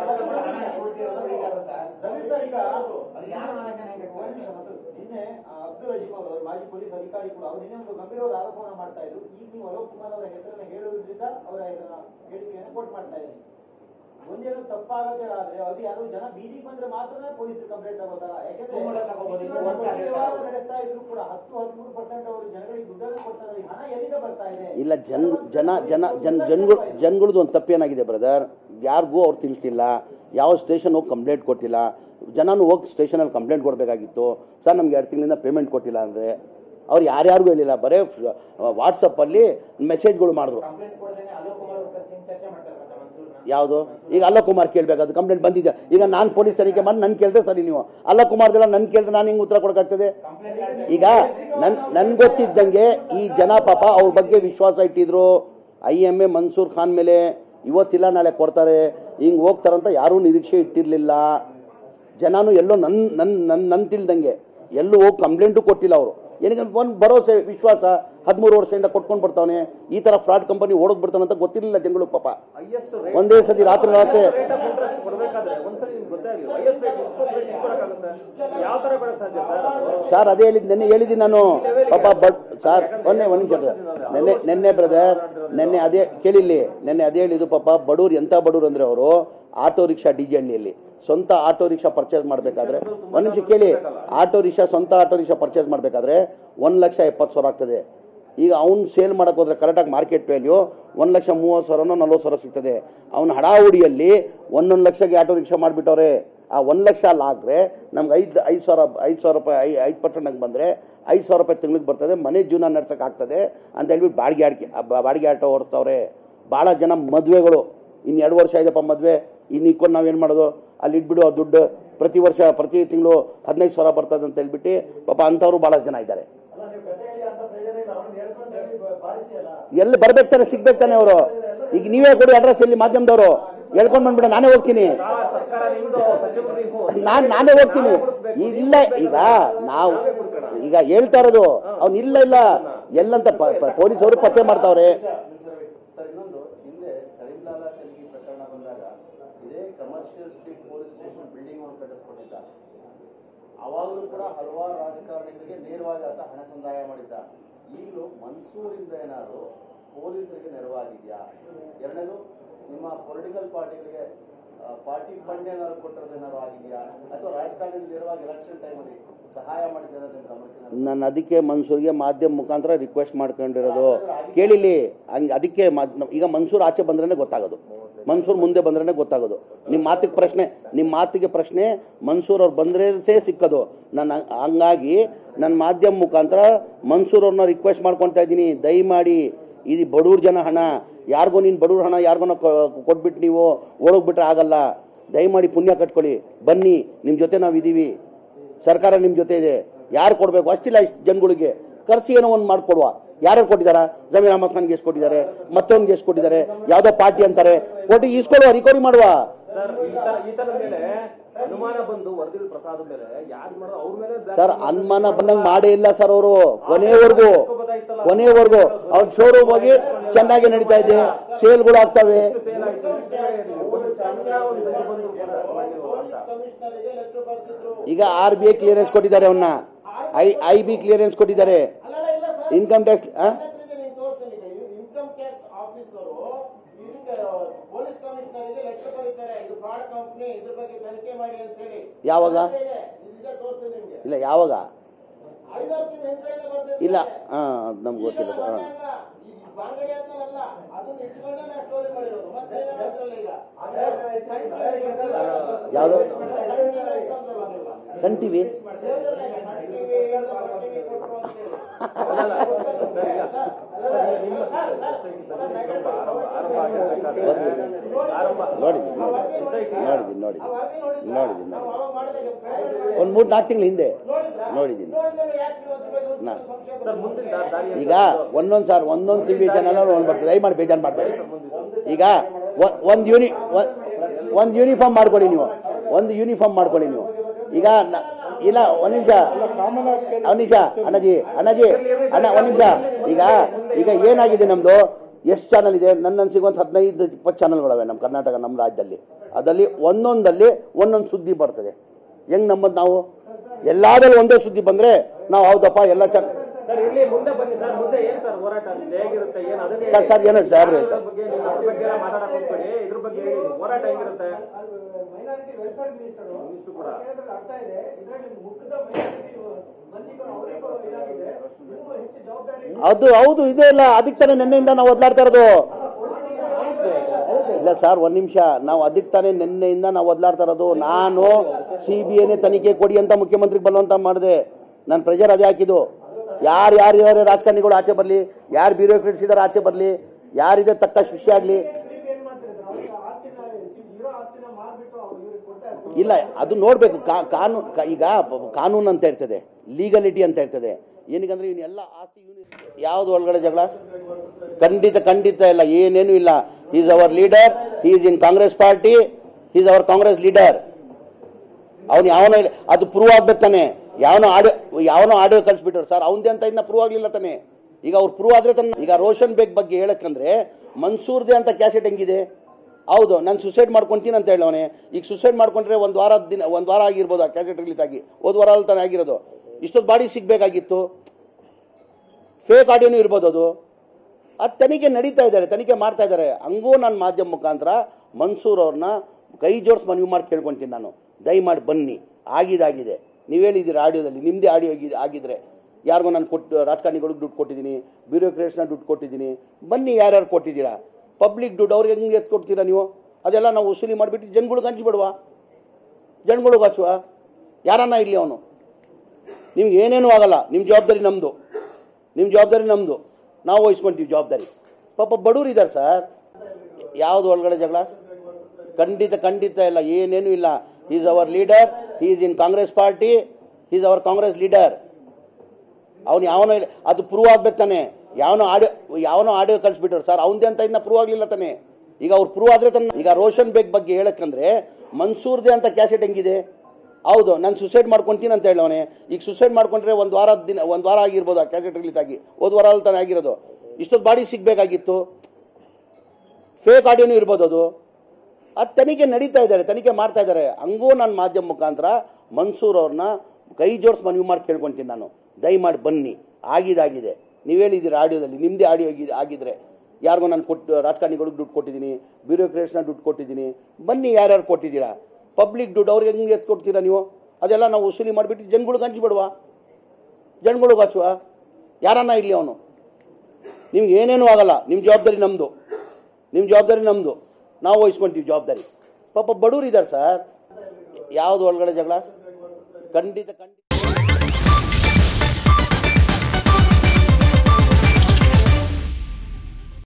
ನಿನ್ನೆ ಆ, ಅಬ್ದುಲ್ ಅಜೀಮ್ ಅವರು ಮಾಜಿ ಪೊಲೀಸ್ ಅಧಿಕಾರಿ ಕೂಡ ಅವರು ನಿನ್ನೆ ಒಂದು ಗಂಭೀರವಾದ ಆರೋಪವನ್ನು ಮಾಡ್ತಾ ಇದ್ರು ಈಗ ನೀವು ಅಲೋಕ್ ಕುಮಾರ್ ಅವರ ಹೆಸರನ್ನು ಹೇಳುವುದರಿಂದ ಅವರ ಇದನ್ನ ಹೇಳಿಕೆಯನ್ನು ಕೋಟ್ ಮಾಡ್ತಾ ಇದ್ದೀನಿ ಒಂದೇನು ತಪ್ಪಾಗತ್ತೆ ಆದ್ರೆ ಅದು ಯಾರು ಜನ ಬೀದಿಗೆ ಬಂದ್ರೆ ಮಾತ್ರ ಪೊಲೀಸರು ಕಂಪ್ಲೇಂಟ್ ಆಗೋದಾ ಯಾಕೆಂದ್ರೆ ಸುಮ್ಮನೆ ತಗೋಬೋದು, ಇದು ಇಷ್ಟು ಒಂದು ಆಗಿದೆ. ವ್ಯವಹಾರ ನಡೆಸ್ತಾ ಇದ್ರು ಕೂಡ ಹತ್ತು ಹದಿಮೂರು ಪರ್ಸೆಂಟ್ ಅವರು ಜನಗಳಿಗೆ ದುಡ್ಡನ್ನು ಕೊಡ್ತಾರೆ ಈ ಹಣ ಎಲ್ಲಿಂದ ಬರ್ತಾ ಇದೆ ಇಲ್ಲ ಜನ್ ಜನ ಜನ ಜನ ಜನಗಳು ಜನಗಳದ್ದು ಒಂದು ತಪ್ಪೇನಾಗಿದೆ ಬ್ರದರ್ ಯಾರಿಗೂ ಅವ್ರು ತಿಳಿಸಿಲ್ಲ ಯಾವ ಸ್ಟೇಷನ್ ಹೋಗಿ ಕಂಪ್ಲೇಂಟ್ ಕೊಟ್ಟಿಲ್ಲ ಜನನು ಹೋಗಿ ಸ್ಟೇಷನಲ್ಲಿ ಕಂಪ್ಲೇಂಟ್ ಕೊಡಬೇಕಾಗಿತ್ತು ಸರ್ ನಮ್ಗೆ ಎರಡು ತಿಂಗಳಿಂದ ಪೇಮೆಂಟ್ ಕೊಟ್ಟಿಲ್ಲ ಅಂದರೆ ಅವ್ರು ಯಾರ್ಯಾರಿಗೂ ಹೇಳಿಲ್ಲ ಬರೀ ವಾಟ್ಸಪ್ಪಲ್ಲಿ ಮೆಸೇಜ್ಗಳು ಮಾಡಿದ್ರು ಕಂಪ್ಲೇಂಟ್ ಕೊಡದೇನೆ ಅಲೋಕ್ ಕುಮಾರ್ ಅವ್ರ ಕರ್ಸಿ ಚರ್ಚೆ ಮಾಡ್ತಾರೆ ಮತ್ತೆ ಮನ್ಸೂರ್ನ ಯಾವುದು ಈಗ ಅಲ್ಲ ಕುಮಾರ್ ಕೇಳಬೇಕು ಅದು ಕಂಪ್ಲೇಂಟ್ ಬಂದಿದೆ ಈಗ ನಾನು ಪೊಲೀಸ್ ತನಿಖೆ ಮಾಡಿ ನನ್ನ ಕೇಳಿದೆ ಸರಿ ನೀವು ಅಲ್ಲ ಕುಮಾರ್ದೆಲ್ಲ ನನ್ನ ಕೇಳಿದ್ರೆ ನಾನು ಹಿಂಗೆ ಉತ್ತರ ಕೊಡೋಕ್ಕಾಗ್ತದೆ ಈಗ ನನ್ ನನ್ಗೆ ಗೊತ್ತಿದ್ದಂಗೆ ಈ ಜನ ಪಾಪ ಅವ್ರ ಬಗ್ಗೆ ವಿಶ್ವಾಸ ಇಟ್ಟಿದ್ರು I M a Mansoor Khan ಮೇಲೆ ಇವತ್ತಿಲ್ಲ ನಾಳೆ ಕೊಡ್ತಾರೆ ಹಿಂಗೆ ಹೋಗ್ತಾರಂತ ಯಾರೂ ನಿರೀಕ್ಷೆ ಇಟ್ಟಿರಲಿಲ್ಲ ಜನನು ಎಲ್ಲೋ ನನ್ನ ನನ್ನ ನನ್ನ ನನ್ನ ತಿಳ್ದಂಗೆ ಎಲ್ಲೂ ಹೋಗಿ ಕಂಪ್ಲೇಂಟು ಕೊಟ್ಟಿಲ್ಲ ಅವರು ಏನಕ್ಕೆ ಒಂದು ಭರೋಸೆ ವಿಶ್ವಾಸ ಹದಿಮೂರು ವರ್ಷದಿಂದ ಕೊಟ್ಕೊಂಡು ಬರ್ತಾವನೆ ಈ ಥರ ಫ್ರಾಡ್ ಕಂಪನಿ ಓಡೋಗಿ ಬರ್ತಾನೆ ಅಂತ ಗೊತ್ತಿರಲಿಲ್ಲ ಜನಗಳಿಗೆ ಪಾಪ ಹೈಯೆಸ್ಟ್ ಒಂದೇ ಸತಿ ರಾತ್ರಿ ರಾತ್ರಿ ರೇಟ್ ಆಫ್ ಇಂಟ್ರೆಸ್ಟ್ ಕೊಡಬೇಕಾದ್ರೆ ಒಂದ್ಸರಿ ನಿಮ್ಗೆ ಗೊತ್ತೇ ಆಗಿಲ್ಲ ಹೈಯೆಸ್ಟ್ ರೇಟ್ ಎಷ್ಟು ರೇಟ್ ಕೊಡಕ್ಕಾಗುತ್ತೆ ಯಾವ ತರ ಕೊಡಕ್ ಸಾಧ್ಯ ಸರ್ ಅದು? ಸರ್ ಅದೇ ಹೇಳಿದ್ ನೆನ್ನೆ ಹೇಳಿದ್ದೀನಿ ನಾನು ಪಾಪ ಬಡ್ ಸರ್ ಒಂದೇ ಒಂದು ನಿಮಿಷ brother. ನೆನ್ನೆ ನೆನ್ನೆ ಬ್ರದರ್ ನೆನ್ನೆ ಅದೇ ಕೇಳಿಲ್ಲಿ ನೆನ್ನೆ ಅದೇ ಹೇಳಿದ್ದು ಪಾಪ ಬಡವ್ರು ಎಂಥ ಬಡವ್ರು ಅಂದರೆ ಅವರು ಆಟೋ ರಿಕ್ಷಾ ಡಿ ಜಿ ಹಳ್ಳಿಯಲ್ಲಿ ಸ್ವಂತ ಆಟೋ ರಿಕ್ಷಾ ಪರ್ಚೇಸ್ ಮಾಡಬೇಕಾದ್ರೆ ಒಂದು ನಿಮಿಷ ಕೇಳಿ ಆಟೋ ರಿಕ್ಷಾ ಸ್ವಂತ ಆಟೋ ರಿಕ್ಷಾ ಪರ್ಚೇಸ್ ಮಾಡಬೇಕಾದ್ರೆ ಒಂದು ಲಕ್ಷ ಎಪ್ಪತ್ತು ಸಾವಿರ ಆಗ್ತದೆ ಈಗ ಅವ್ನು ಸೇಲ್ ಮಾಡಕ್ಕೆ ಹೋದ್ರೆ ಕರೆಕ್ಟಾಗಿ ಮಾರ್ಕೆಟ್ ವ್ಯಾಲ್ಯೂ ಒಂದು ಲಕ್ಷ ಮೂವತ್ತು ಸಾವಿರನೋ ನಲ್ವತ್ತು ಸಾವಿರ ಸಿಗ್ತದೆ ಅವ್ನ ಹಡಾಹುಡಿಯಲ್ಲಿ ಒಂದೊಂದು ಲಕ್ಷಕ್ಕೆ ಆಟೋ ರಿಕ್ಷಾ ಮಾಡಿಬಿಟ್ಟವ್ರೆ ಆ ಒಂದು ಲಕ್ಷ ಅಲ್ಲಿ ಹಾಕಿದ್ರೆ ನಮ್ಗೆ ಐದು ಐದು ಸಾವಿರ ಐದು ಸಾವಿರ ರೂಪಾಯಿ ಐ ಐದು ಪರ್ಸೆಂಟ್ನಾಗ ಬಂದರೆ ಐದು ಸಾವಿರ ರೂಪಾಯಿ ತಿಂಗ್ಳಿಗೆ ಬರ್ತದೆ ಮನೆ ಜೀವನ ನಡ್ಸೋಕೆ ಆಗ್ತದೆ ಅಂತ ಹೇಳ್ಬಿಟ್ಟು ಬಾಡಿಗೆ ಆಡ್ಕೆ ಆ ಬಾ- ಬಾಡಿಗೆ ಆಟೋ ಓಡಿಸ್ತವ್ರೆ ಭಾಳ ಜನ ಮದುವೆಗಳು ಇನ್ನು ಎರಡು ವರ್ಷ ಇದೆಯಪ್ಪ ಮದುವೆ ಇನ್ನು ಇಕ್ಕೊಂಡು ನಾವೇನು ಮಾಡೋದು ಅಲ್ಲಿ ಇಟ್ಬಿಡು ಆ ದುಡ್ಡು ಪ್ರತಿ ವರ್ಷ ಪ್ರತಿ ತಿಂಗಳು ಹದಿನೈದು ಸಾವಿರ ಬರ್ತದೆ ಅಂತ ಹೇಳ್ಬಿಟ್ಟು ಪಾಪ ಅಂಥವ್ರು ಭಾಳ ಜನ ಇದ್ದಾರೆ ಅಲ್ಲ ನೀವು ಕತೆ ಹೇಳಿ ಅಂತ ಪ್ರೆಷರ್ ಇಲ್ಲ ಅವ್ರನ್ನ ಹೇಳ್ಕೊಂಡು ಹೇಳಿ ಬ- ಬಾರಿಸಿ ಅಲ್ಲ ಎಲ್ಲಿ ಬರ್ಬೇಕು ತಾನೆ ಸಿಗ್ಬೇಕು ತಾನೆ ಅವರು ಈಗ ನೀವೇ ಕೊಡಿ ಅಡ್ರೆಸ್ ಇಲ್ಲಿ ಮಾಧ್ಯಮದವರು ಹೇಳ್ಕೊಂಡು ಬಂದ್ಬಿಡ ನಾನೇ ಹೋಗ್ತೀನಿ ಆ ಸರ್ಕಾರ ನಿಮ್ದು ಸಚಿವರು ನೀವು ನಾನು ನಾನೇ ಹೋಗ್ತೀನಿ ಇಲ್ಲ ಈಗ ನಾವು ಈಗ ಹೇಳ್ತಾ ಇರೋದು ಅವ್ನು ಇಲ್ಲ ಇಲ್ಲ ಎಲ್ಲಂತ ಪ- ಪ- ಪೊಲೀಸವರು ಪತ್ತೆ ಮಾಡ್ತಾವ್ರೆ ಸರ್ ಇನ್ನೊಂದು ಹಿಂದೆ ಕರೀಂಲಾಲಾ ತೆಲಗಿ ಪ್ರಕರಣ ಬಂದಾಗ ಇದೇ commercial street police station building ಅನ್ನು ಕಟ್ಟಿಸ್ಕೊಟ್ಟಿದ್ದ ಅವಾಗಲೂ ಕೂಡ ಹಲವಾರು ರಾಜಕಾರಣಿಗಳಿಗೆ ನೇರವಾಗಿ ಆತ ಹಣ ಸಂದಾಯ ಮಾಡಿದ್ದ ಈಗಲೂ ಮನ್ಸೂರಿಂದ ಏನಾದ್ರು ಪೊಲೀಸರಿಗೆ ನೆರವಾಗಿದೆಯಾ ಎರಡನೇದು ನಿಮ್ಮ ಪೊಲಿಟಿಕಲ್ ಪಾರ್ಟಿಗಳಿಗೆ ಪಾರ್ಟಿ ಫಂಡ್ ಏನಾದ್ರು ಕೊಟ್ಟಿರೋದು ಏನಾದ್ರು ಆಗಿದೆಯಾ ಅಥವಾ ರಾಜಕಾರಣಿಗಳು ನೇರವಾಗಿ ಎಲೆಕ್ಷನ್ ಟೈಮಲ್ಲಿ ಸಹಾಯ ಮಾಡಿದ್ದಾರೆ ನಿಮ್ಮ ಗಮನಕ್ಕೆ ಏನಾದ್ರು ನಾನು ಅದಕ್ಕೆ ಮನ್ಸೂರ್ಗೆ ಮಾಧ್ಯಮ ಮುಖಾಂತರ ರಿಕ್ವೆಸ್ಟ್ ಮಾಡ್ಕೊಂಡಿರೋದು ಕೇಳಿಲಿ ಹಂಗೆ ಅದಕ್ಕೆ ಮಾದ್- ಈಗ ಮನ್ಸೂರ್ ಆಚೆ ಬಂದ್ರೇ ಗೊತ್ತಾಗೋದು ಮನ್ಸೂರ್ ಮುಂದೆ ಬಂದ್ರೇ ಗೊತ್ತಾಗೋದು ನಿಮ್ಮ ಮಾತಿಗೆ ಪ್ರಶ್ನೆ ನಿಮ್ಮ ಮಾತಿಗೆ ಪ್ರಶ್ನೆ ಮನ್ಸೂರ್ ಅವ್ರು ಬಂದ್ರೇ ಸಿಕ್ಕದು ನಾನು ಹಂಗಾಗಿ ನನ್ನ ಮಾಧ್ಯಮ ಮುಖಾಂತರ ಮನ್ಸೂರ್ ಅವ್ರನ್ನ ರಿಕ್ವೆಸ್ಟ್ ಮಾಡ್ಕೊತಾ ಇದ್ದೀನಿ ದಯಮಾಡಿ ಇದು ಬಡವ್ರ ಜನ ಹಣ ಯಾರಿಗೋ ನೀನು ಬಡವ್ರ ಹಣ ಯಾರಿಗೋ ಕೊಟ್ಬಿಟ್ಟು ನೀವು ಓಡೋಗ್ಬಿಟ್ರೆ ಆಗಲ್ಲ ದಯಮಾಡಿ ಪುಣ್ಯ ಕಟ್ಕೊಳ್ಳಿ ಬನ್ನಿ ನಿಮ್ಮ ಜೊತೆ ನಾವು ಇದ್ದೀವಿ ಸರ್ಕಾರ ನಿಮ್ಮ ಜೊತೆ ಇದೆ ಯಾರು ಕೊಡಬೇಕು ಅಷ್ಟಿಲ್ಲ ಇಷ್ಟು ಜನಗಳಿಗೆ ಕರ್ಸಿ ಏನೋ ಒಂದು ಮಾಡ್ಕೊಡುವ ಯಾರ್ಯಾರು ಕೊಟ್ಟಿದಾರ ಜಮೀರ್ ಅಹಮದ್ ಖಾನ್ಗೆ ಎಷ್ಟು ಕೊಟ್ಟಿದ್ದಾರೆ ಮತ್ತೊಂದು ಎಷ್ಟು ಕೊಟ್ಟಿದ್ದಾರೆ ಯಾವುದೋ ಪಾರ್ಟಿ ಅಂತಾರೆ ಕೊಟ್ಟು ಈಸ್ಕೊಡುವ ರಿಕವರಿ ಮಾಡುವ ಸರ್ ಈ ತರ ಈ ತರ ಮೇಲೆ ಅನುಮಾನ ಬಂದು ವರದಿಗಳು ಪ್ರಸಾದ ಮೇಲೆ ಯಾರು ಮಾಡೋ ಅವ್ರ ಮೇಲೆ black ಸರ್ mail ಅನುಮಾನ ಬಂದಂಗೆ ಮಾಡೇ ಇಲ್ಲ ಸರ್ ಅವರು ಕೊನೆವರೆಗೂ ಕೊನೆವರೆಗೂ ಅವ್ರ ಶೋರೂಮ್ ಹೋಗಿ ಚೆನ್ನಾಗಿ ನಡೀತಾ ಇದೆ ಸೇಲ್ಗಳು ಆಗ್ತವೆ ಸೇಲ್ ಆಯ್ತು ಒಂದು ಸಣ್ಣ ಒಂದು ಇದು ಬಂದು ಕೂಡ ಮಾಡಿಲ್ವಲ್ಲ ಅಂತ ಕಮಿಷನರ್ಗೆ ಲೆಟರ್ ಬರ್ತಿದ್ರು ಈಗ ಆರ್ ಬಿ ಐ ಕ್ಲಿಯರೆನ್ಸ್ ಕೊಟ್ಟಿದ್ದಾರೆ ಅವನ್ನ ಐ ಐ ಬಿ ಕ್ಲಿಯರೆನ್ಸ್ ಕೊಟ್ಟಿದ್ದಾರೆ ಅಲ್ಲಲ್ಲ ಇಲ್ಲ ಸರ್ ಇನ್ಕಮ್ ಟ್ಯಾಕ್ಸ್ ತೋರಿಸ್ತೀನಿ ಇನ್ಕಮ್ ಟ್ಯಾಕ್ಸ್ ಆಫೀಸ್ನವರು ಇದಕ್ಕೆ ಪೊಲೀಸ್ ಕಮಿಷನರ್ಗೆ ಲೆಟರ್ ಬರೀತಾರೆ ಇದು ಫ್ರಾಡ್ ಕಂಪ್ನಿ ಇದ್ರ ಬಗ್ಗೆ ತನಿಖೆ ಮಾಡಿ ಅಂತ ಹೇಳಿ ಯಾವಾಗ ಇದೆ ತೋರಿಸ್ತೀನಿ ನಿಮ್ಗೆ ಇಲ್ಲ ಯಾವಾಗ ಐದಾರು ತಿಂಗಳು ಹಿಂದ್ಗಡೆನೆ ಬರ್ತಿರ್ತಾರೆ. ಇಲ್ಲ ಹಾಂ ನಮ್ಗೆ ಗೊತ್ತಿಲ್ಲ ಈಗೆಲ್ಲ ಹಾಂ ಮೊನ್ನೆ ಅಲ್ಲ, ಈ ಬಾಂಗಡಿ ಅಂತಲ್ಲ ಅದನ್ನ ಇಟ್ಕೊಂಡೆ ನಾ ಸ್ಟೋರಿ ಮಾಡಿರೋದು ಮತ್ತೆ ಏನಾದ್ರಲ್ಲ ಈಗ ಯಾವುದು ಸಣ್ಣ ಇತ್ತಂದ್ರಲ್ಲ ನೀವು. ಸನ್ ಟಿ ವಿ ಹೇಳಿದ್ರಲ್ಲ ಈಗ ಸಣ್ಣ TV ಇಂದ ದೊಡ್ಡ TV ಕೊಟ್ರು ಅಂತ ಹೇಳಿ. ಅಲ್ಲಲ್ಲ, ಸರ್, ಈಗ ಸರ್, ನಿಮ್ಮ ಸೊಸೈಟಿ ತನಿಖೆ ಆರಂಭ ಆರಂಭ ಆಗಿರ್ಬೇಕಾದ್ರೆ ಆರಂಭ ನೋಡಿದ್ದೀನಿ ಆ ವರದಿ ನೋಡಿದ್ದೀನಿ ನೋಡಿದ್ರಾ? ನೋಡಿದ್ದೀನಿ ಆ ವರದಿ ನೋಡಿದ್ರಾ? ನೋಡಿದ್ದೀನಿ ನಾವು ನೋಡಿದ್ದೀನಿ ಅವಾಗ ಮಾಡಿದಾಗ ಪೇಪರ್ ಒಂದು ಮೂರು ನಾಲ್ಕು ತಿಂಗಳ ಹಿಂದೆ ನೋಡಿದ್ರಾ? ನೋಡಿದ್ದೀನಿ ನೋಡಿದ್ಮೇಲೆ ಯಾಕೆ ನೀವು ಅದ್ರ ಬಗ್ಗೆ ಒಂದು ನಾ- ಸಂಶಯ ಸರ್ ಮುಂದಿನ ದಾ- ದಾರಿ ಈಗ ಒಂದೊಂದು ಸಾರ್ ಒಂದೊಂದು ಟಿ ವಿ ಚಾನಲ್ ಒಂದು ಬರ್ತದೆ ದಯಮಾಡಿ ಬೇಜಾರು ಮಾಡಬೇಡಿ ಈಗ ಒಂದು ಯೂನಿ ಒಂದು ಯೂನಿಫಾರ್ಮ್ ಮಾಡ್ಕೊಳ್ಳಿ ನೀವು ಒಂದು ಯೂನಿಫಾರ್ಮ್ ಮಾಡ್ಕೊಳ್ಳಿ ನೀವು ಈಗ ನ- ಇಲ್ಲ ಒಂದು ನಿಮಿಷ ಒಂದು ನಿಮಿಷ ಅಣ್ಣಜಿ ಅಣ್ಣಜಿ ಅಣ್ಣ ಒಂದು ನಿಮಿಷ ಈಗ ಈಗ ಏನಾಗಿದೆ ನಮ್ಮದು ಎಷ್ಟು ಚಾನಲ್ ಇದೆ ನನ್ನ ಅನ್ಸಿಗೆ ಒಂದು ಹದಿನೈದು ಇಪ್ಪತ್ತು ಚಾನಲ್ಗಳವೆ ನಮ್ಮ ಕರ್ನಾಟಕ ನಮ್ಮ ರಾಜ್ಯದಲ್ಲಿ ಅದರಲ್ಲಿ ಒಂದೊಂದಲ್ಲಿ ಒಂದೊಂದು ಸುದ್ದಿ ಬರ್ತದೆ ಹೆಂಗ್ ನಂಬದು ನಾವು ಎಲ್ಲಾದ್ರಲ್ಲಿ ಒಂದೇ ಸುದ್ದಿ ಬಂದರೆ ನಾವು ಹೌದಪ್ಪ ಎಲ್ಲ ಚಾನಲ್ ಸರ್ ಇಲ್ಲಿ ಮುಂದೆ ಬನ್ನಿ ಸರ್ ಮುಂದೆ ಏನ್ ಸರ್ ಹೋರಾಟ ನಿಮ್ದು ಹೇಗಿರುತ್ತೆ ಏನ್ ಅದನ್ನೇ ಸರ್, ಸರ್, ಏನೋ ಸಾಹೇಬ್ರು ಹೇಳ್ತಾರೆ. ಅದ್ರ ಬಗ್ಗೆ ನೀವು ಅದ್ರ ಬಗ್ಗೆ ಎಲ್ಲ ಮಾತಾಡಕ್ ಹೋಗ್ಬೇಡಿ ಇದ್ರ ಬಗ್ಗೆ ಹೇಳಿ ಹೋರಾಟ ಹೆಂಗಿರುತ್ತೆ ಮೈನಾರಿಟಿ ವೆಲ್ಫೇರ್ ಮಿನಿಸ್ಟರ್ ಇಷ್ಟು ಕೂಡ ಕೇಂದ್ರದಲ್ಲಿ ಅರ್ಥ ಇದೆ ಇದರಲ್ಲಿ ಮುಖದ ಮೈನಾರಿಟಿ ಮಂದಿಗಳು ಅವರಿಗೂ ಇದಾಗಿದೆ ನಿಮಗೂ ಹೆಚ್ಚು ಜವಾಬ್ದಾರಿ ಅದು ಹೌದು ಇದೆ ಇಲ್ಲ ಅದಕ್ಕೆ ತಾನೇ ನಿನ್ನೆಯಿಂದ ನಾವು ಒದ್ಲಾಡ್ತಾ ಇರೋದು ಇಲ್ಲ ಸರ್ ಒಂದು ನಿಮಿಷ ನಾವು ಅದಕ್ಕೆ ತಾನೇ ನಿನ್ನೆಯಿಂದ ನಾವು ಒದ್ಲಾಡ್ತಾ ಇರೋದು ನಾನು ಸಿ ಬಿ ಐನೇ ತನಿಖೆ ಕೊಡಿ ಅಂತ ಮುಖ್ಯಮಂತ್ರಿಗೆ ಬಲವಂತ ಮಾಡಿದೆ ನಾನು ಪ್ರೆಜರ್ ಅದೇ ಹಾಕಿದ್ದು ಯಾರು ಯಾರು ಇದ್ದಾರೆ ರಾಜಕಾರಣಿಗಳು ಆಚೆ ಬರಲಿ ಯಾರು ಬ್ಯೂರೋಕ್ರೇಟ್ಸ್ ಇದ್ದಾರೆ ಆಚೆ ಬರಲಿ ಯಾರಿದೆ ತಕ್ಕ ಶಿಕ್ಷೆ ಆಗಲಿ ನೀವು ಏನ್ ಮಾಡ್ತೀರಿ ಸರ್ ಅವ್ರಿಗೆ ಆಸ್ತಿನ ಇರೋ ಆಸ್ತಿನ ಮಾರ್ಬಿಟ್ಟು ಅವ್ರು ಇವ್ರಿಗೆ ಕೊಡ್ತಾ ಇರ್ತಾರೆ ಇಲ್ಲ ಅದು ನೋಡಬೇಕು ಕಾನೂನು ಈಗ ಕಾನೂನು ಅಂತ ಇರ್ತದೆ ಲೀಗಲಿಟಿ ಅಂತ ಇರ್ತದೆ ಏನಕ್ಕಂದ್ರೆ ಇವನ್ನೆಲ್ಲ ಆಸ್ತಿ ಯಾವ್ದು ಒಳಗಡೆ ಜಗಳ ಖಂಡಿತ ಖಂಡಿತ ಇಲ್ಲ ಏನೇನು ಇಲ್ಲ is our leader is in Congress party is our Congress leader ಅವನು ಯಾವನೋ ಇಲ್ಲ ಅದು ಪ್ರೂವ್ ಆಗ್ಬೇಕು ತಾನೆ ಯಾವನೋ ಆಡಿಯೋ ಯಾವನೋ ಆಡಿಯೋ ಕಳಿಸ್ಬಿಟ್ರು ಸರ್ ಅವನದೇ ಅಂತ ಇನ್ನ ಪ್ರೂವ್ ಆಗಲಿಲ್ಲ ತಾನೆ ಈಗ ಅವ್ರು ಪ್ರೂವ್ ಆದ್ರೆ ತಾನೆ ಈಗ ರೋಷನ್ ಬೇಗ್ ಬಗ್ಗೆ ಹೇಳಕ್ಕಂದ್ರೆ ಮನ್ಸೂರ್ದೆ ಅಂತ ಕ್ಯಾಸೆಟ್ ಹೆಂಗಿದೆ ಹೌದು ನಾನು ಸುಸೈಡ್ ಮಾಡ್ಕೊಂತೀನಿ ಅಂತ ಹೇಳವನೆ ಈಗ ಸುಸೈಡ್ ಮಾಡ್ಕೊಂಡ್ರೆ ಒಂದು ವಾರ ದಿನ ಒಂದು ವಾರ ಆಗಿರ್ಬೋದು ಆ ಕ್ಯಾಸೆಟ್ ರಿಲೀಸ್ ಆಗಿ ಹೋದ ವಾರ ಅಲ್ಲಿ ತಾನೇ ಆಗಿರೋದು ಇಷ್ಟೊತ್ತು ಬಾಡಿ ಸಿಗಬೇಕಾಗಿತ್ತು ಫೇಕ್ ಆಡಿಯೋನು ಇರ್ಬೋದು ಅದು ಅದು ತನಿಖೆ ನಡೀತಾ ಇದ್ದಾರೆ ತನಿಖೆ ಮಾಡ್ತಾ ಇದ್ದಾರೆ ಹಂಗೂ ನಾನು ಮಾಧ್ಯಮ ಮುಖಾಂತರ ಮನ್ಸೂರ್ ಅವ್ರನ್ನ ಕೈ ಜೋಡಿಸಿ ಮನವಿ ಮಾಡಿ ಕೇಳ್ಕೊತೀನಿ ನಾನು ದಯಮಾಡಿ ಬನ್ನಿ ಆಗಿದಾಗಿದೆ ನೀವು ಹೇಳಿದ್ದೀರಿ ಆಡಿಯೋದಲ್ಲಿ ನಿಮ್ಮದೇ ಆಡಿಯೋ ಆಗಿ- ಆಗಿದ್ರೆ ಯಾರಿಗೋ ನಾನು ಕೊಟ್ಟು ರಾಜಕಾರಣಿಗಳಿಗೆ ದುಡ್ಡು ಕೊಟ್ಟಿದ್ದೀನಿ ಬ್ಯೂರೋಕ್ರೇಟ್ಸ್ನ ದುಡ್ಡು ಕೊಟ್ಟಿದ್ದೀನಿ ಬನ್ನಿ ಯಾರ್ಯಾರು ಕೊಟ್ಟಿದ್ದೀರಾ ಪಬ್ಲಿಕ್ ದುಡ್ಡು ಅವ್ರಿಗೆ ಹೆಂಗೆ ಎತ್ತು ಕೊಡ್ತೀರಾ ನೀವು ಅದೆಲ್ಲ ನಾವು ವಸೂಲಿ ಮಾಡಿಬಿಟ್ಟು ಜನಗಳಿಗೆ ಹಂಚ್ಬಿಡುವ ಜನಗಳಿಗೆ ಹಚ್ಚುವ ಯಾರನ್ನ ಇರಲಿ ಅವನು ನಿಮ್ಗೆ ಏನೇನೂ ಆಗಲ್ಲ ನಿಮ್ಮ ಜವಾಬ್ದಾರಿ ನಮ್ಮದು ನಿಮ್ಮ ಜವಾಬ್ದಾರಿ ನಮ್ಮದು ನಾವು ವಹಿಸ್ಕೊಂತೀವಿ ಜವಾಬ್ದಾರಿ ಪಾಪ ಬಡವ್ರು ಇದ್ದಾರೆ ಸರ್ ಯಾವುದು ಒಳಗಡೆ ಜಗಳ ಖಂಡಿತ ಖಂಡಿತ ಇಲ್ಲ ಏನೇನು ಇಲ್ಲ is our leader is in Congress party is our Congress leader ಅವನು ಯಾವನೋ ಇಲ್ಲ ಅದು ಪ್ರೂವ್ ಆಗ್ಬೇಕು ತಾನೆ ಯಾವನೋ ಆಡಿಯೋ ಯಾವನೋ ಆಡಿಯೋ ಕಳಿಸ್ಬಿಟ್ರು ಸರ್ ಅವನದೇ ಅಂತ ಇನ್ನ ಪ್ರೂವ್ ಆಗಲಿಲ್ಲ ತಾನೆ ಈಗ ಅವ್ರು ಪ್ರೂವ್ ಆದ್ರೆ ತಾನೆ ಈಗ ರೋಷನ್ ಬೇಗ್ ಬಗ್ಗೆ ಹೇಳಕ್ಕಂದ್ರೆ ಮನ್ಸೂರ್ದೆ ಅಂತ ಕ್ಯಾಸೆಟ್ ಹೆಂಗಿದೆ ಹೌದು ನಾನು ಸುಸೈಡ್ ಮಾಡ್ಕೊಂತೀನಿ ಅಂತ ಹೇಳವನೆ ಈಗ ಸುಸೈಡ್ ಮಾಡ್ಕೊಂಡ್ರೆ ಒಂದು ವಾರ ದಿನ ಒಂದು ವಾರ ಆಗಿರ್ಬೋದು ಆ ಕ್ಯಾಸೆಟ್ ರಿಲೀಸ್ ಆಗಿ ಹೋದ ವಾರ ಅಲ್ಲಿ ತಾನೇ ಆಗಿರೋದು ಇಷ್ಟೊತ್ತು ಬಾಡಿ ಸಿಗಬೇಕಾಗಿತ್ತು ಫೇಕ್ ಆಡಿಯೋನು ಇರ್ಬೋದು ಅದು ಅದು ತನಿಖೆ ನಡೀತಾ ಇದ್ದಾರೆ ತನಿಖೆ ಮಾಡ್ತಾ ಇದ್ದಾರೆ ಹಂಗೂ ನಾನು ಮಾಧ್ಯಮ ಮುಖಾಂತರ ಮನ್ಸೂರ್ ಅವ್ರನ್ನ ಕೈ ಜೋಡಿಸಿ ಮನವಿ ಮಾಡಿ ಕೇಳ್ಕೊತೀನಿ ನಾನು ದಯಮಾಡಿ ಬನ್ನಿ ಆಗಿದಾಗಿದೆ ನೀವು ಹೇಳಿದ್ದೀರಿ ಆಡಿಯೋದಲ್ಲಿ ನಿಮ್ಮದೇ ಆಡಿಯೋ ಆಗಿ- ಆಗಿದ್ರೆ ಯಾರಿಗೋ ನಾನು ಕೊಟ್ಟು ರಾಜಕಾರಣಿಗಳಿಗೆ ದುಡ್ಡು ಕೊಟ್ಟಿದ್ದೀನಿ ಬ್ಯೂರೋಕ್ರೇಟ್ಸ್ನ ದುಡ್ಡು ಕೊಟ್ಟಿದ್ದೀನಿ ಬನ್ನಿ ಯಾರ್ಯಾರು ಕೊಟ್ಟಿದ್ದೀರಾ ಪಬ್ಲಿಕ್ ದುಡ್ಡು ಅವ್ರಿಗೆ ಹೆಂಗೆ ಎತ್ತು ಕೊಡ್ತೀರಾ ನೀವು ಅದೆಲ್ಲ ನಾವು ವಸೂಲಿ ಮಾಡಿಬಿಟ್ಟು ಜನಗಳಿಗೆ ಹಂಚ್ಬಿಡುವ ಜನಗಳಿಗೆ ಹಚ್ಚುವ ಯಾರನ್ನ ಇರಲಿ ಅವನು ನಿಮ್ಗೆ ಏನೇನೂ ಆಗಲ್ಲ ನಿಮ್ಮ ಜವಾಬ್ದಾರಿ ನಮ್ಮದು ನಿಮ್ಮ ಜವಾಬ್ದಾರಿ ನಮ್ಮದು ನಾವು ವಹಿಸ್ಕೊಂತೀವಿ ಜವಾಬ್ದಾರಿ ಪಾಪ ಬಡವ್ರು ಇದ್ದಾರೆ ಸರ್ ಯಾವುದು ಒಳಗಡೆ ಜಗಳ ಖಂಡಿತ ಖಂಡಿತ